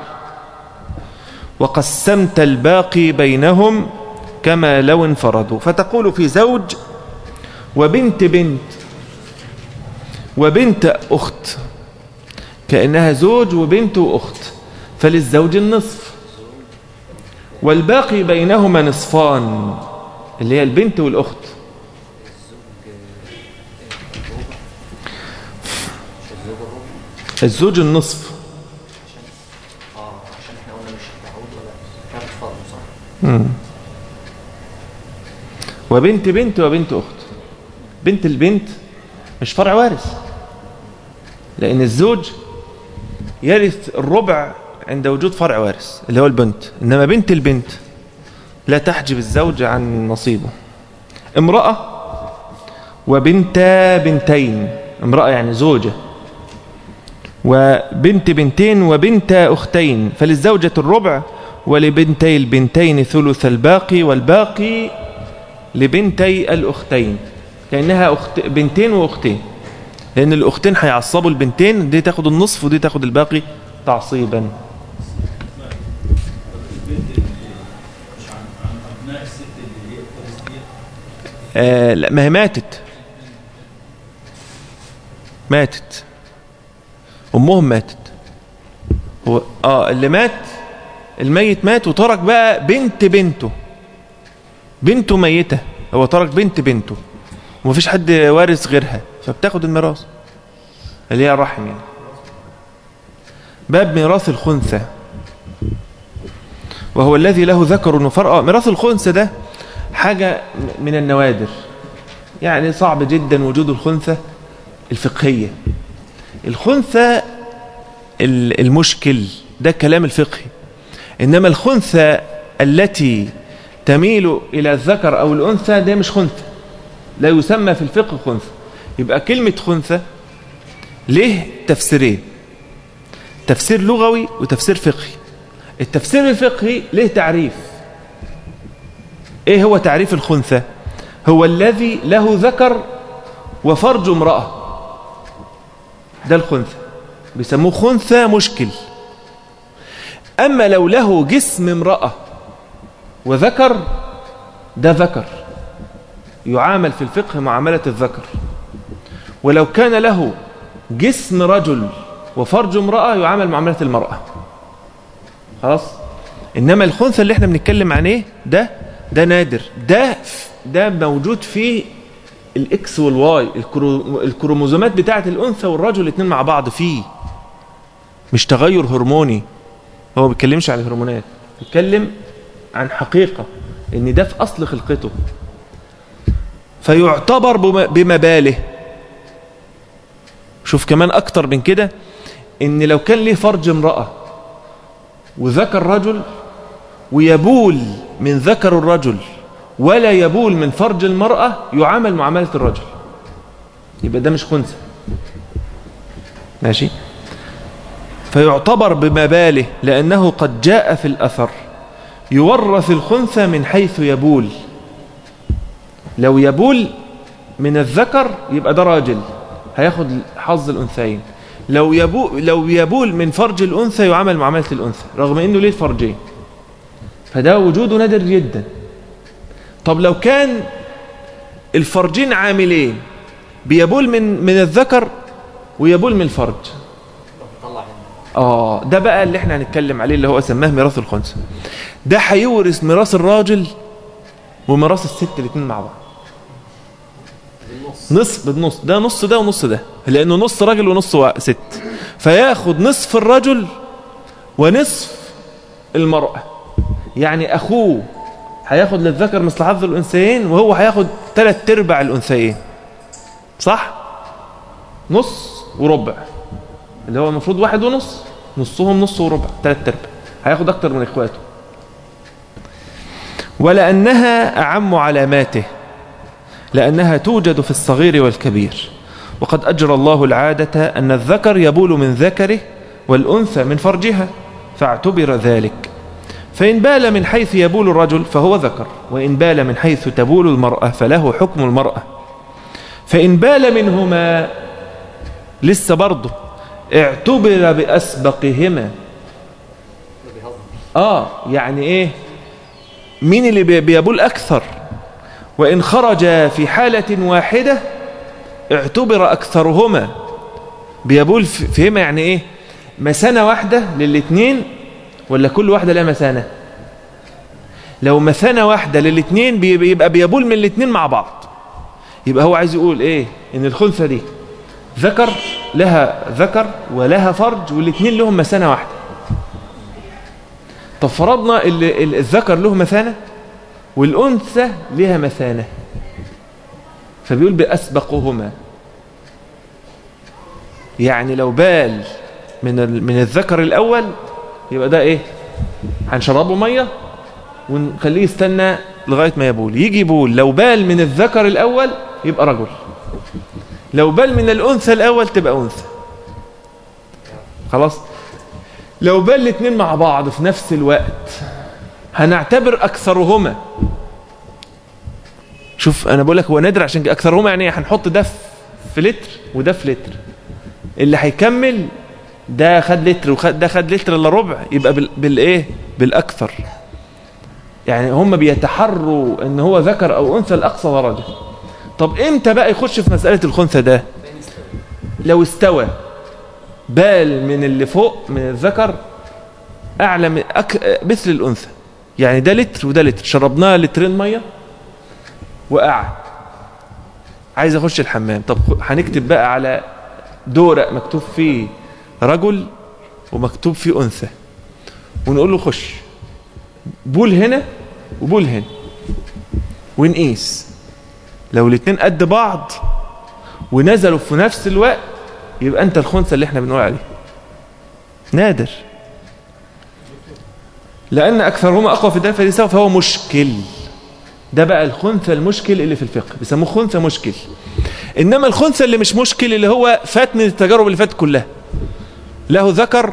وقسمت الباقي بينهم كما لو انفردوا فتقول في زوج وبنت بنت وبنت أخت كأنها زوج وبنت وأخت فللزوج النصف والباقي بينهما نصفان اللي هي البنت والأخت الزوج النصف اه عشان احنا قلنا مش تعود ولا كانت فرض صح وبنت بنت وبنت أخت بنت البنت مش فرع وارث لأن الزوج يرث الربع عند وجود فرع وارث اللي هو البنت إنما بنت البنت لا تحجب الزوج عن نصيبه امرأة وبنت بنتين امرأة يعني زوجة وبنت بنتين وبنت أختين فللزوجة الربع ولبنتي البنتين ثلث الباقي والباقي لبنتي الأختين كأنها أخت... بنتين وأختين لأن الأختين هيعصبوا البنتين دي تاخد النصف ودي تاخد الباقي تعصيبا آه لا ما هي ماتت ماتت أمهم ماتت هو آه اللي مات الميت مات وترك بقى بنت بنته بنته ميتة هو ترك بنت بنته ومفيش حد وارث غيرها فبتاخد الميراث اللي هي الرحم يعني باب ميراث الخنثى وهو الذي له ذكر وفرقة ميراث الخنثى ده حاجة من النوادر يعني صعب جدا وجود الخنثى الفقهية الخنثى المشكل ده كلام الفقهي إنما الخنثى التي تميل إلى الذكر أو الأنثى ده مش خنثى لا يسمى في الفقه خنثى يبقى كلمة خنثى ليه تفسيرين تفسير لغوي وتفسير فقهي التفسير الفقهي له تعريف ايه هو تعريف الخنثى هو الذي له ذكر وفرج امرأة ده الخنثى بيسموه خنثى مشكل أما لو له جسم امرأة وذكر ده ذكر يعامل في الفقه معاملة الذكر ولو كان له جسم رجل وفرج امرأة يعامل معاملة المرأة خلاص إنما الخنثى اللي احنا بنتكلم عنه ده ده نادر ده ده موجود في الاكس والواي الكروموزومات بتاعة الأنثى والرجل الاثنين مع بعض فيه مش تغير هرموني هو ما بيتكلمش عن الهرمونات بيتكلم عن حقيقة ان ده في أصل خلقته فيعتبر بمباله شوف كمان أكتر من كده ان لو كان ليه فرج امرأة وذكر رجل ويبول من ذكر الرجل ولا يبول من فرج المرأة يعامل معاملة الرجل يبقى ده مش خنثى ماشي فيعتبر بمباله لأنه قد جاء في الأثر يورث الخنثى من حيث يبول لو يبول من الذكر يبقى ده راجل هياخد حظ الأنثيين لو يبول, لو يبول من فرج الأنثى يعامل معاملة الأنثى رغم أنه ليه فرجين فده وجوده نادر جدا طب لو كان الفرجين عاملين بيبول من من الذكر ويبول من الفرج اه ده بقى اللي احنا هنتكلم عليه اللي هو سماه ميراث الخنثى ده هيورث ميراث الراجل وميراث الست الاثنين مع بعض نص بالنص ده نص ده ونص ده لانه نص راجل ونص ست فياخد نصف الرجل ونصف المرأة يعني اخوه هياخد للذكر مثل حظ الانثيين وهو هياخد ثلاث ارباع الانثيين صح نص وربع اللي هو المفروض واحد ونص نصهم نص وربع ثلاث ارباع هياخد اكتر من اخواته ولانها اعم علاماته لانها توجد في الصغير والكبير وقد اجرى الله العاده ان الذكر يبول من ذكره والأنثى من فرجها فاعتبر ذلك فإن بال من حيث يبول الرجل فهو ذكر وإن بال من حيث تبول المرأة فله حكم المرأة فإن بال منهما لسه برضه اعتبر بأسبقهما ده بيهزر آه يعني إيه مين اللي بي- بيبول أكثر وإن خرج في حالة واحدة اعتبر أكثرهما بيبول في- فيهما يعني إيه مثانة واحدة للاتنين ولا كل واحدة لها مثانة لو مثانة واحدة للاتنين بي- بيبقى بيبول من الاتنين مع بعض يبقى هو عايز يقول إيه إن الخنثى دي ذكر لها ذكر ولها فرج والاتنين لهم مثانة واحدة طب فرضنا ال- ال- الذكر له مثانة والأنثى لها مثانة فبيقول بأسبقهما يعني لو بال من ال- من الذكر الأول يبقى ده إيه هنشربه مية ونخليه يستنى لغاية ما يبول يجي يبول لو بال من الذكر الأول يبقى رجل لو بال من الأنثى الأول تبقى أنثى خلاص لو بال الاثنين مع بعض في نفس الوقت هنعتبر أكثرهما شوف أنا بقول لك هو نادر عشان كده أكثرهما يعني إيه؟ هنحط ده في لتر وده في لتر اللي هيكمل ده خد لتر وخد ده خد لتر الا ربع يبقى بال بالايه بالاكثر يعني هم بيتحروا ان هو ذكر او انثى لاقصى درجه طب امتى بقى يخش في مساله الخنثى ده فين استوى لو استوى بال من اللي فوق من الذكر اعلى من أك... مثل الانثى يعني ده لتر وده لتر شربناه لترين ميه وقعد عايز اخش الحمام طب خ- هنكتب بقى على دورق مكتوب فيه رجل ومكتوب فيه انثى ونقول له خش بول هنا وبول هنا ونقيس لو الاتنين قد بعض ونزلوا في نفس الوقت يبقى انت الخنثى اللي احنا بنقول عليه نادر لان اكثرهما اقوى في الدفع فليس فهو مشكل ده بقى الخنثى المشكل اللي في الفقه بيسموه خنثى مشكل انما الخنثى اللي مش مشكل اللي هو فات من التجارب اللي فاتت كلها له ذكر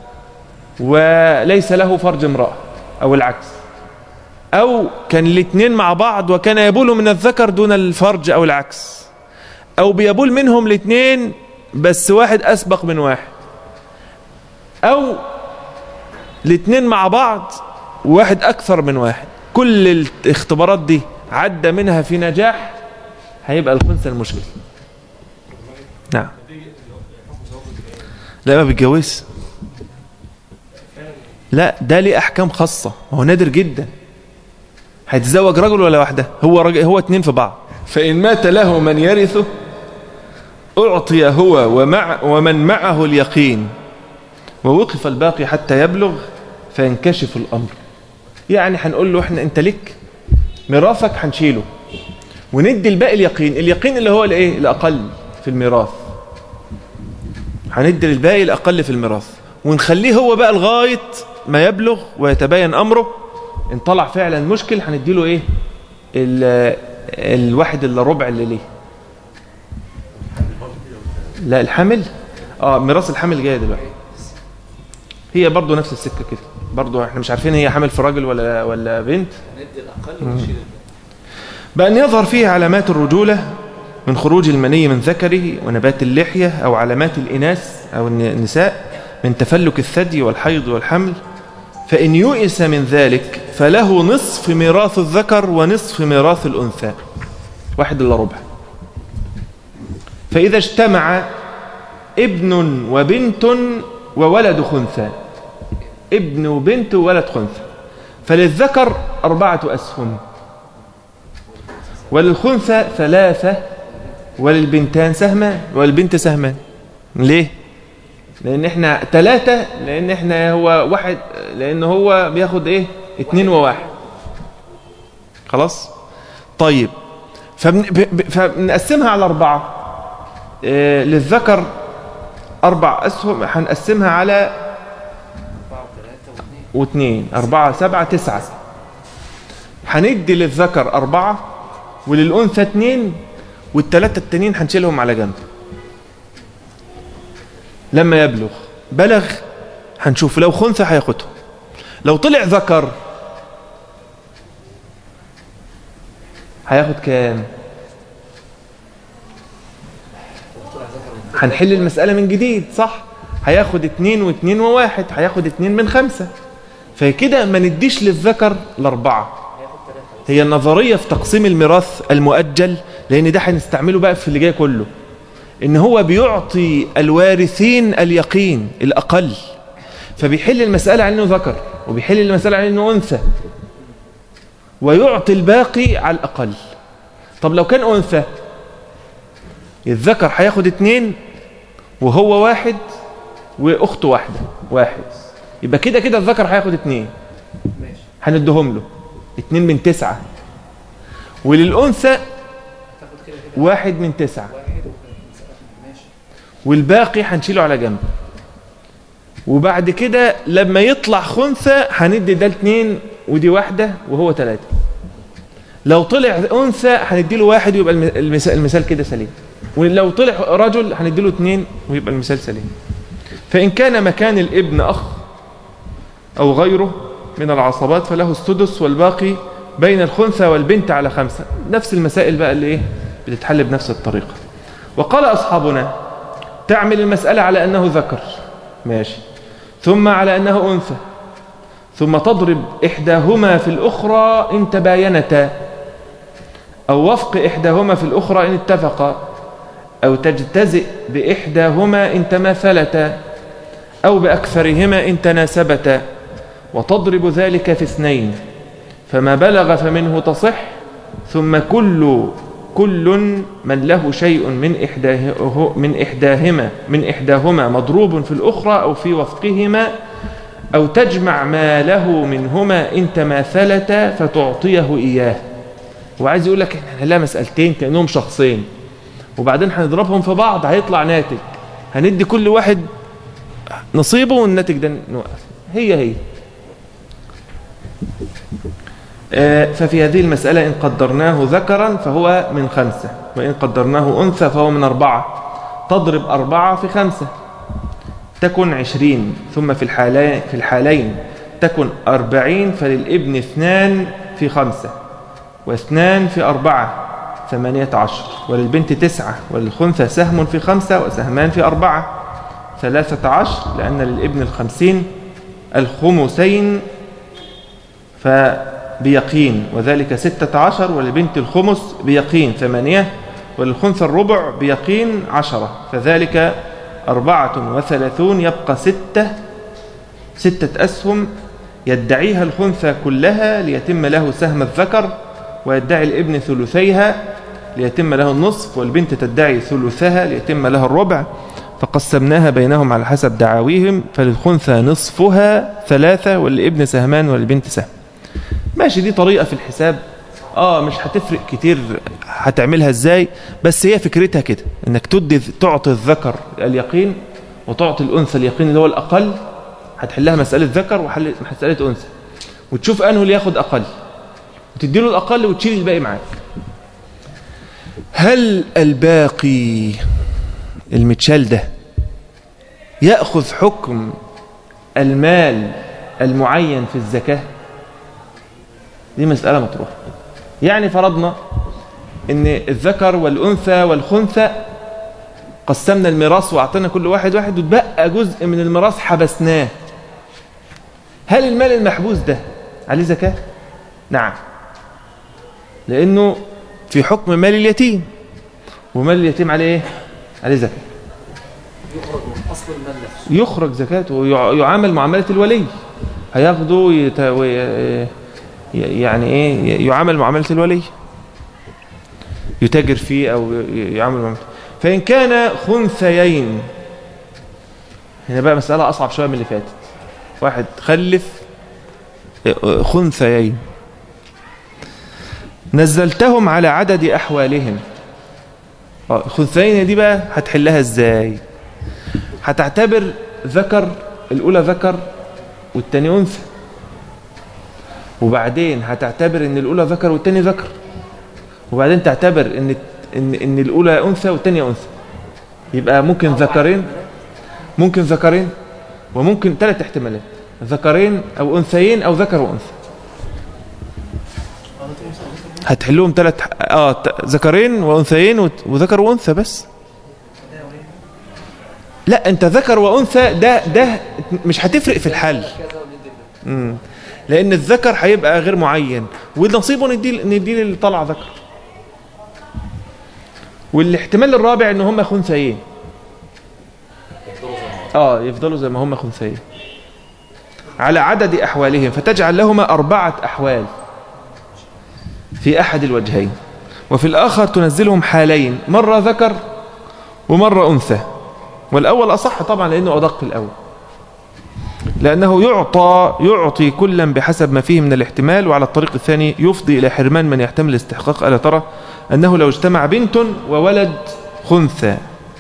وليس له فرج امراه او العكس او كان الاثنين مع بعض وكان يبول من الذكر دون الفرج او العكس او بيبول منهم الاثنين بس واحد اسبق من واحد او الاثنين مع بعض وواحد اكثر من واحد كل الاختبارات دي عدى منها في نجاح هيبقى الخنثى المشكل نعم لا ما بيتجوزش لا ده ليه احكام خاصه هو نادر جدا هيتزوج رجل ولا واحده هو رجل هو اتنين في بعض فان مات له من يرثه اعطي هو ومع ومن معه اليقين ووقف الباقي حتى يبلغ فينكشف الامر يعني هنقول له احنا انت لك ميراثك هنشيله وندي الباقي اليقين اليقين اللي هو الايه الاقل في الميراث هندي للباقي الاقل في الميراث ونخليه هو بقى لغايه ما يبلغ ويتبين امره ان طلع فعلا مشكل هنديله ايه ال- الواحد الا ربع اللي ليه لا الحمل اه ميراث الحمل جاي دلوقتي هي برضو نفس السكه كده برضو احنا مش عارفين هي حامل في راجل ولا ولا بنت ندي الاقل ونشيل الباقي بأن يظهر فيه علامات الرجولة من خروج المني من ذكره ونبات اللحية أو علامات الإناث أو الن- النساء من تفلك الثدي والحيض والحمل فإن يؤس من ذلك فله نصف ميراث الذكر ونصف ميراث الأنثى واحد إلا ربع فإذا اجتمع ابن وبنت وولد خنثى ابن وبنت وولد خنثى فللذكر أربعة أسهم وللخنثى ثلاثة وللبنتان سهمان وللبنت سهمان ليه؟ لأن احنا ثلاثة لأن احنا هو واحد لأن هو بياخد ايه؟ اتنين وواحد خلاص؟ طيب فبن ب- ب- فبنقسمها على أربعة إيه للذكر أربع أسهم هنقسمها على أربعة وثلاثة واثنين واثنين أربعة سبعة تسعة هندي للذكر أربعة وللأنثى اثنين والثلاثة التانيين هنشيلهم على جنب لما يبلغ بلغ هنشوف لو خنثى هياخده لو طلع ذكر هياخد كام هنحل المسألة من جديد صح هياخد اتنين واتنين وواحد هياخد اتنين من خمسة فكده ما نديش للذكر الأربعة هي النظرية في تقسيم الميراث المؤجل لأن ده هنستعمله بقى في اللي جاي كله إن هو بيعطي الوارثين اليقين الأقل فبيحل المسألة على أنه ذكر وبيحل المسألة على أنه أنثى ويعطي الباقي على الأقل طب لو كان أنثى الذكر هياخد اتنين وهو واحد واخته واحده واحد يبقى كده كده الذكر هياخد اتنين ماشي هندهم له اتنين من تسعة وللأنثى تاخد كده كده واحد من تسعة واحد وكده ماشي والباقي هنشيله على جنب وبعد كده لما يطلع خنثى هندي ده اتنين ودي واحدة وهو تلاتة لو طلع أنثى هندي له واحد ويبقى الم- المثال, المثال كده سليم ولو طلع رجل هندي له اتنين ويبقى المثال سليم فإن كان مكان الابن أخ أو غيره من العصبات فله السدس والباقي بين الخنثى والبنت على خمسة نفس المسائل بقى اللي إيه بتتحل بنفس الطريقة وقال أصحابنا تعمل المسألة على أنه ذكر ماشي ثم على أنه أنثى ثم تضرب إحداهما في الأخرى إن تباينتا أو وفق إحداهما في الأخرى إن اتفقا أو تجتزئ بإحداهما إن تماثلتا أو بأكثرهما إن تناسبتا وتضرب ذلك في اثنين فما بلغ فمنه تصح ثم كل كل من له شيء من إحداه من إحداهما من إحداهما مضروب في الأخرى أو في وفقهما أو تجمع ما له منهما إن تماثلتا فتعطيه إياه وعايز يقول لك احنا هنحلها مسألتين كأنهم شخصين وبعدين هنضربهم في بعض هيطلع ناتج هندي كل واحد نصيبه والناتج ده نوقف هي هي آه، ففي هذه المسألة إن قدرناه ذكرا فهو من خمسة وإن قدرناه أنثى فهو من أربعة تضرب أربعة في خمسة تكن عشرين ثم في الحالين, في الحالين تكن أربعين فللابن اثنان في خمسة واثنان في أربعة ثمانية عشر وللبنت تسعة وللخنثى سهم في خمسة وسهمان في أربعة ثلاثة عشر لأن للابن الخمسين الخمسين فبيقين وذلك ستة عشر وللبنت الخمس بيقين ثمانية وللخنثى الربع بيقين عشرة فذلك أربعة وثلاثون يبقى ستة ستة أسهم يدعيها الخنثى كلها ليتم له سهم الذكر ويدعي الابن ثلثيها ليتم له النصف والبنت تدعي ثلثها ليتم لها الربع فقسمناها بينهم على حسب دعاويهم فللخنثى نصفها ثلاثة والابن سهمان والبنت سهم ماشي دي طريقة في الحساب اه مش هتفرق كتير هتعملها ازاي بس هي فكرتها كده انك تدي تعطي الذكر اليقين وتعطي الانثى اليقين اللي هو الاقل هتحلها مسألة ذكر وحل مسألة انثى وتشوف انه اللي ياخد اقل وتدي له الاقل وتشيل الباقي معاك هل الباقي المتشال ده يأخذ حكم المال المعين في الزكاة دي مسألة مطروحة يعني فرضنا ان الذكر والأنثى والخنثى قسمنا الميراث واعطينا كل واحد واحد وتبقى جزء من الميراث حبسناه هل المال المحبوس ده عليه زكاة؟ نعم لأنه في حكم مال اليتيم ومال اليتيم عليه ايه؟ عليه زكاة يخرج من اصل المال نفسه يخرج زكاته ويعامل معاملة الولي هياخده يت... وي- يعني ايه يعامل معاملة الولي يتاجر فيه او ي- يعامل معاملة فإن كان خنثيين هنا بقى مسألة أصعب شوية من اللي فاتت واحد خلف خنثيين نزلتهم على عدد أحوالهم آه، الخنثيين دي بقى هتحلها ازاي هتعتبر ذكر الأولى ذكر والتاني أنثى وبعدين هتعتبر ان الأولى ذكر والتاني ذكر وبعدين تعتبر ان ان ان الأولى أنثى والتانية أنثى يبقى ممكن ذكرين ممكن ذكرين وممكن ثلاث احتمالات ذكرين أو أنثيين أو ذكر وأنثى هتحلهم ثلاث اه ت- ذكرين وأنثيين وت- وذكر وأنثى بس لا انت ذكر وأنثى ده ده مش هتفرق في الحل كذا وندي ال- مم. لأن الذكر هيبقى غير معين ونصيبه نديه نديه اللي طلع ذكر والاحتمال الرابع ان هم خنثيين يفضلوا زي ما اه يفضلوا زي ما هم خنثيين على عدد احوالهم فتجعل لهما اربعه احوال في احد الوجهين وفي الاخر تنزلهم حالين مره ذكر ومره انثى والاول اصح طبعا لانه ادق الاول لانه يعطى يعطي كلا بحسب ما فيه من الاحتمال وعلى الطريق الثاني يفضي الى حرمان من يحتمل الاستحقاق الا ترى انه لو اجتمع بنت وولد خنثى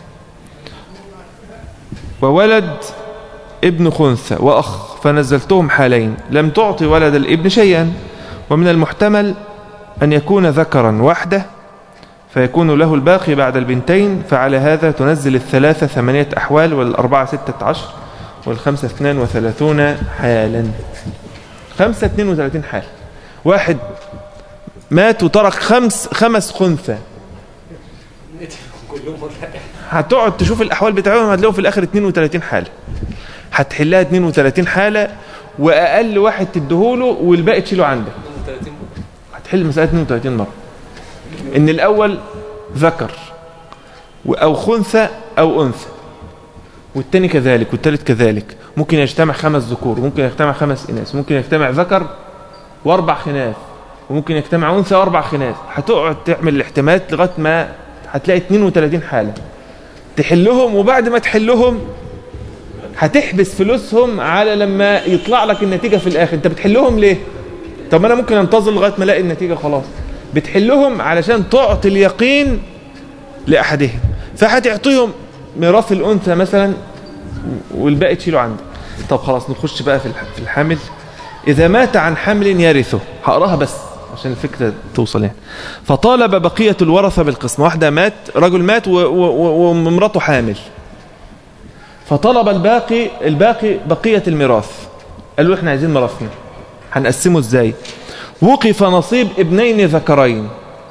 وولد ابن خنثى وأخ فنزلتهم حالين لم تعطي ولد الابن شيئا ومن المحتمل أن يكون ذكرا وحده فيكون له الباقي بعد البنتين فعلى هذا تنزل الثلاثة ثمانية أحوال والأربعة ستة عشر والخمسة اثنان وثلاثون حالا خمسة اثنين وثلاثين حال واحد مات وترك خمس خمس خنثى ندي كلهم ولا هتقعد تشوف الاحوال بتاعهم هتلاقوا في الاخر 32 حاله هتحلها 32 حاله واقل واحد تديهوله والباقي تشيله عندك 32 هتحل المساله 32 مره ان الاول ذكر و- او خنثى او انثى والتاني كذلك والتالت كذلك ممكن يجتمع خمس ذكور ممكن يجتمع خمس اناث ممكن يجتمع ذكر واربع خناث وممكن يجتمع انثى واربع خناث هتقعد تعمل الاحتمالات لغايه ما هتلاقي 32 حاله تحلهم وبعد ما تحلهم هتحبس فلوسهم على لما يطلع لك النتيجه في الاخر انت بتحلهم ليه طب ما انا ممكن انتظر لغايه ما الاقي النتيجه خلاص بتحلهم علشان تعطي اليقين لاحدهم فهتعطيهم ميراث الانثى مثلا والباقي تشيله عندك طب خلاص نخش بقى في الح- في الحامل اذا مات عن حمل يرثه هقراها بس عشان الفكره توصل يعني فطالب بقيه الورثه بالقسم واحده مات رجل مات و- و- و- ومراته حامل فطلب الباقي الباقي بقيه الميراث قالوا احنا عايزين ميراثنا هنقسمه ازاي وقف نصيب ابنين ذكرين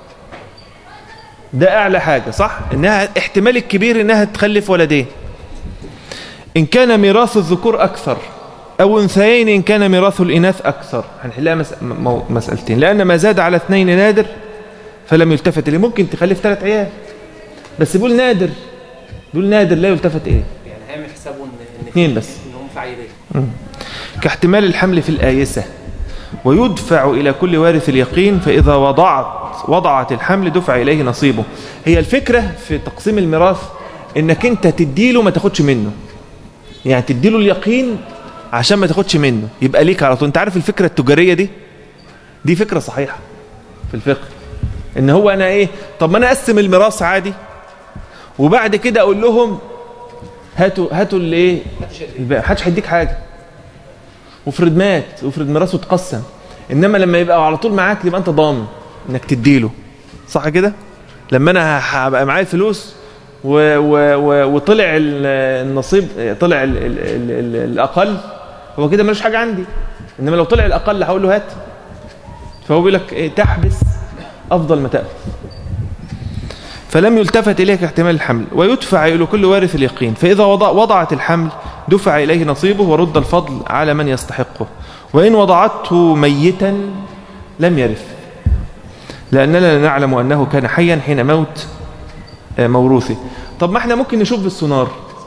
ده اعلى حاجه صح انها احتمال الكبير انها تخلف ولدين ان كان ميراث الذكور اكثر او انثيين ان كان ميراث الاناث اكثر هنحلها مس... مو- مسالتين لان ما زاد على اثنين نادر فلم يلتفت اليه ممكن تخلف ثلاث عيال بس بيقول نادر بيقول نادر لا يلتفت اليه يعني هيعمل حسابه ان ان اتنين بس. ان هم فعيلين كاحتمال الحمل في الآيسة ويدفع إلى كل وارث اليقين فإذا وضعت وضعت الحمل دفع إليه نصيبه هي الفكرة في تقسيم الميراث إنك أنت تديله ما تاخدش منه يعني تديله اليقين عشان ما تاخدش منه يبقى ليك على طول أنت عارف الفكرة التجارية دي دي فكرة صحيحة في الفقه إن هو أنا إيه طب ما أنا أقسم الميراث عادي وبعد كده أقول لهم هاتوا هاتوا اللي إيه محدش يدري. الباقي محدش هيديك حاجة وافرض مات وافرض ميراثه اتقسم انما لما يبقى على طول معاك يبقى انت ضامن انك تديله صح كده لما انا هبقى معايا فلوس و و و وطلع ال- النصيب طلع ال ال ال ال الاقل هو كده ملوش حاجه عندي انما لو طلع الاقل هقول له هات فهو بيقول لك إيه تحبس افضل ما تاخذ فلم يلتفت إليك احتمال الحمل ويدفع إلى كل وارث اليقين فإذا وضع وضعت الحمل دفع إليه نصيبه ورد الفضل على من يستحقه وإن وضعته ميتا لم يرث لأننا لا نعلم أنه كان حيا حين موت آه، موروثه طب ما احنا ممكن نشوف بالسونار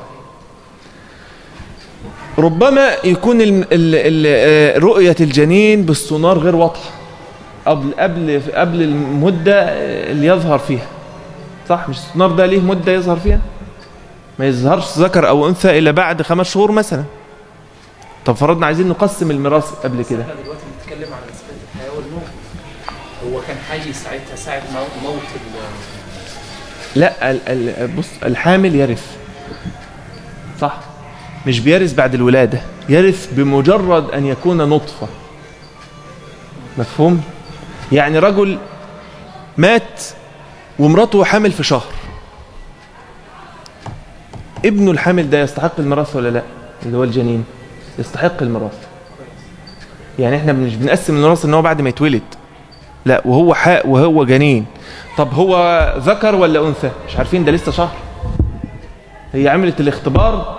ربما يكون ال- ال- ال- آه، رؤية الجنين بالسونار غير واضحة قبل قبل قبل المدة آه، اللي يظهر فيها صح مش السونار ده ليه مدة يظهر فيها ما يظهرش ذكر أو أنثى إلا بعد خمس شهور مثلا طب فرضنا عايزين نقسم الميراث قبل كده احنا دلوقتي بنتكلم عن اثبات الحياه والموت هو كان حي ساعتها ساعه مو- موت ال- لا ال ال بص الحامل يرث صح مش بيرث بعد الولادة يرث بمجرد أن يكون نطفة مفهوم يعني رجل مات ومراته حامل في شهر ابنه الحامل ده يستحق الميراث ولا لا اللي هو الجنين يستحق الميراث يعني احنا مش بنقسم الميراث ان هو بعد ما يتولد لا وهو حق وهو جنين طب هو ذكر ولا انثى مش عارفين ده لسه شهر هي عملت الاختبار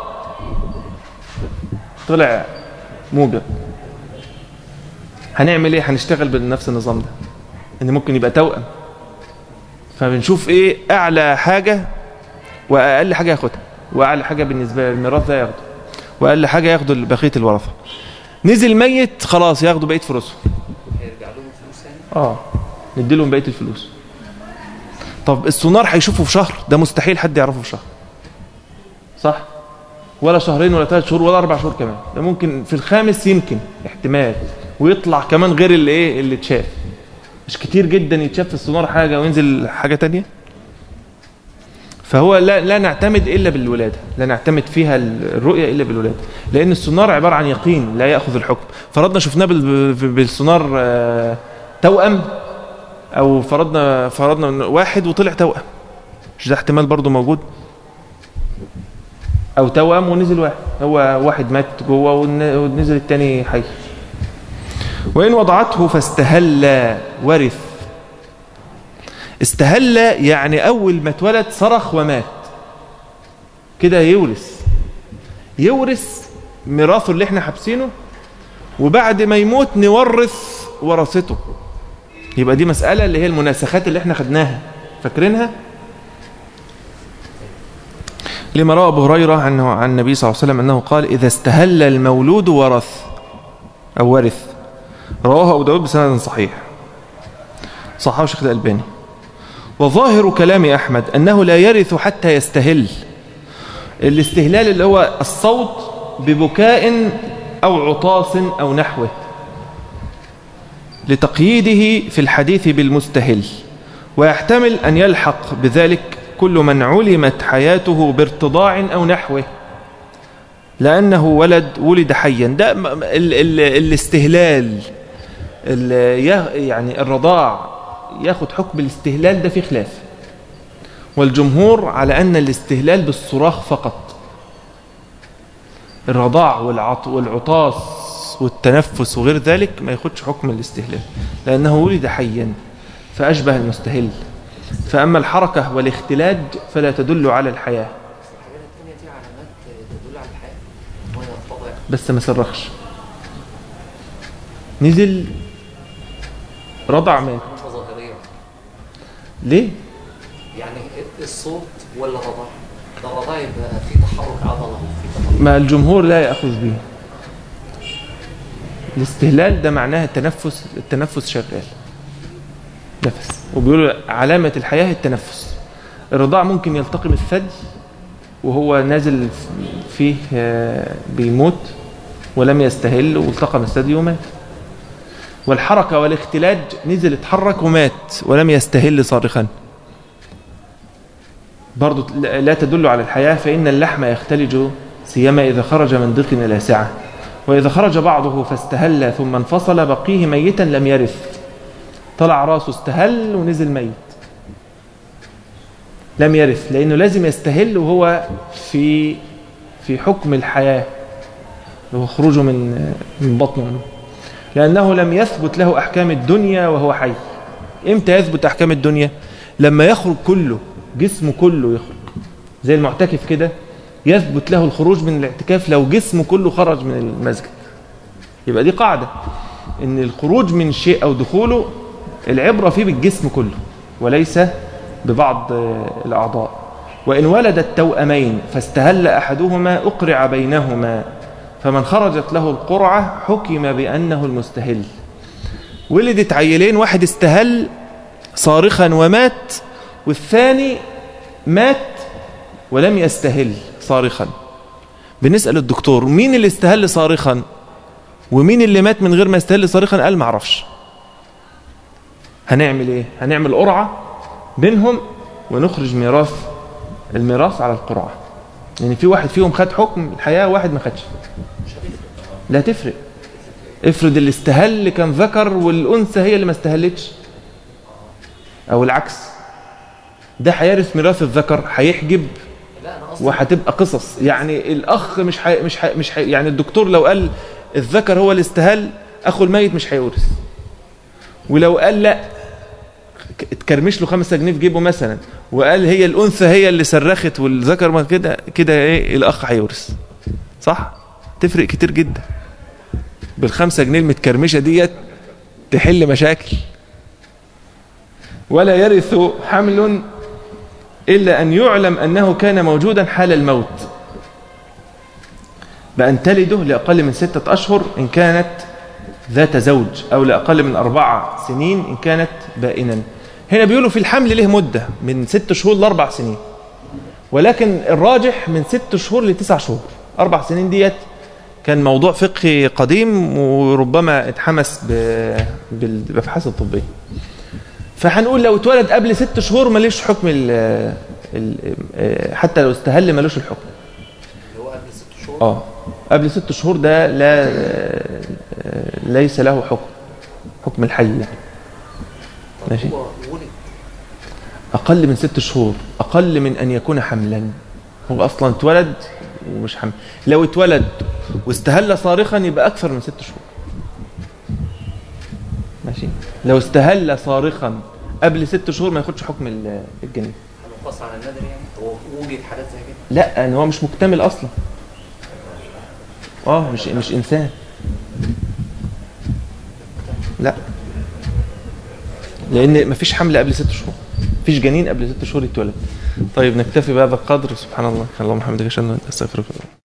طلع موجب هنعمل ايه هنشتغل بنفس النظام ده ان ممكن يبقى توأم فبنشوف ايه اعلى حاجة واقل حاجة ياخدها واعلى حاجة بالنسبة للميراث ده ياخده واقل حاجة ياخده بقية الورثة نزل ميت خلاص ياخدوا بقية فلوسه هيرجع لهم فلوس ثاني اه نديلهم بقية الفلوس طب السونار هيشوفه في شهر ده مستحيل حد يعرفه في شهر صح ولا شهرين ولا ثلاث شهور ولا اربع شهور كمان ده ممكن في الخامس يمكن احتمال ويطلع كمان غير اللي ايه اللي اتشاف مش كتير جدا يتشاف في السونار حاجه وينزل حاجه تانية فهو لا لا نعتمد الا بالولاده لا نعتمد فيها الرؤيه الا بالولاده لان السونار عباره عن يقين لا ياخذ الحكم فرضنا شفناه بال- بالسونار آه، توأم او فرضنا فرضنا إن واحد وطلع توأم مش ده احتمال برضه موجود او توأم ونزل واحد هو واحد مات جوه والن- ونزل التاني حي وإن وضعته فاستهل ورث استهل يعني أول ما اتولد صرخ ومات كده يورث يورث ميراثه اللي احنا حابسينه وبعد ما يموت نورث ورثته يبقى دي مسألة اللي هي المناسخات اللي احنا خدناها فاكرينها لما روى ابو هريرة عنه عن النبي صلى الله عليه وسلم أنه قال إذا استهل المولود ورث أو ورث رواه أبو داود بسند صحيح صححه الشيخ الألباني وظاهر كلام أحمد أنه لا يرث حتى يستهل الاستهلال اللي هو الصوت ببكاء أو عطاس أو نحوه لتقييده في الحديث بالمستهل ويحتمل أن يلحق بذلك كل من علمت حياته بارتضاع أو نحوه لأنه ولد ولد حيا ده م- ال ال الاستهلال ال يه- يعني الرضاع ياخد حكم الاستهلال ده في خلاف والجمهور على أن الاستهلال بالصراخ فقط الرضاع والعط والعطاس والتنفس وغير ذلك ما ياخدش حكم الاستهلال لأنه ولد حيا فأشبه المستهل فأما الحركة والاختلاج فلا تدل على الحياة الحاجات التانية دي علامات تدل على الحياة وهي يرتضع بس ما صرخش نزل رضع مات علامات ظاهرية ليه؟ يعني الصوت ولا الرضاع ده الرضاع يبقى في تحرك عضلة في تحرك ما الجمهور لا يأخذ به الاستهلال ده معناها التنفس التنفس شغال نفس وبيقولوا علامة الحياة التنفس الرضاع ممكن يلتقم الثدي وهو نازل فيه آه، بيموت ولم يستهل والتقم الثدي ومات والحركة والاختلاج نزل اتحرك ومات ولم يستهل صارخا برضو لا لا تدل على الحياة فإن اللحم يختلج سيما إذا خرج من ضيق إلى سعة وإذا خرج بعضه فاستهل ثم انفصل بقيه ميتا لم يرث طلع راسه استهل ونزل ميت لم يرث لأنه لازم يستهل وهو في في حكم الحياة وهو خروجه من من بطنه لأنه لم يثبت له أحكام الدنيا وهو حي إمتى يثبت أحكام الدنيا لما يخرج كله جسمه كله يخرج زي المعتكف كده يثبت له الخروج من الاعتكاف لو جسمه كله خرج من المسجد يبقى دي قاعدة ان الخروج من شيء او دخوله العبرة فيه بالجسم كله وليس ببعض آه، الأعضاء وإن ولد التوأمين فاستهل أحدهما أقرع بينهما فمن خرجت له القرعة حكم بأنه المستهل ولدت عيلين واحد استهل صارخا ومات والثاني مات ولم يستهل صارخا بنسأل الدكتور مين اللي استهل صارخا ومين اللي مات من غير ما يستهل صارخا قال معرفش هنعمل ايه هنعمل قرعة بينهم ونخرج ميراث الميراث على القرعة يعني في واحد فيهم خد حكم الحياة وواحد ما خدش لا تفرق افرض اللي استهل كان ذكر والأنثى هي اللي ما استهلتش أو العكس ده هيرث ميراث الذكر هيحجب لا انا الأصل وهتبقى قصص يعني الاخ مش حي مش حي مش حي يعني الدكتور لو قال الذكر هو اللي استهل اخو الميت مش هيورث ولو قال لا ك- اتكرمش له خمسة جنيه في جيبه مثلا وقال هي الانثى هي اللي صرخت والذكر ما كده كده ايه الاخ هيورث صح تفرق كتير جدا بالخمسة جنيه المتكرمشة ديت تحل مشاكل ولا يرث حمل إلا أن يعلم أنه كان موجودا حال الموت بأن تلده لأقل من ستة أشهر إن كانت ذات زوج أو لأقل من أربع سنين إن كانت بائنا هنا بيقولوا في الحمل له مدة من ست شهور لأربع سنين ولكن الراجح من ست شهور لتسع شهور أربع سنين ديت كان موضوع فقهي قديم وربما اتحمس ب- بالأبحاث الطبية فهنقول لو اتولد قبل ست شهور ملوش حكم ال ال حتى لو استهل ملوش الحكم اللي هو قبل ست شهور اه قبل ست شهور ده لا ليس له حكم حكم الحي يعني طب ماشي. هو ولد اقل من ست شهور اقل من ان يكون حملا هو اصلا اتولد ومش حمل لو اتولد واستهل صارخا يبقى اكثر من ست شهور ماشي لو استهل صارخا قبل ست شهور ما ياخدش حكم ال- الجنين هنقص على النادر يعني هو وجد حالات زي كده لا ان هو مش مكتمل اصلا اه مش مش انسان لا لان مفيش حمل قبل ست شهور مفيش جنين قبل ست شهور يتولد طيب نكتفي بهذا القدر سبحان الله اللهم وبحمدك اشهد ان لا اله الا انت استغفرك واتوب إليك.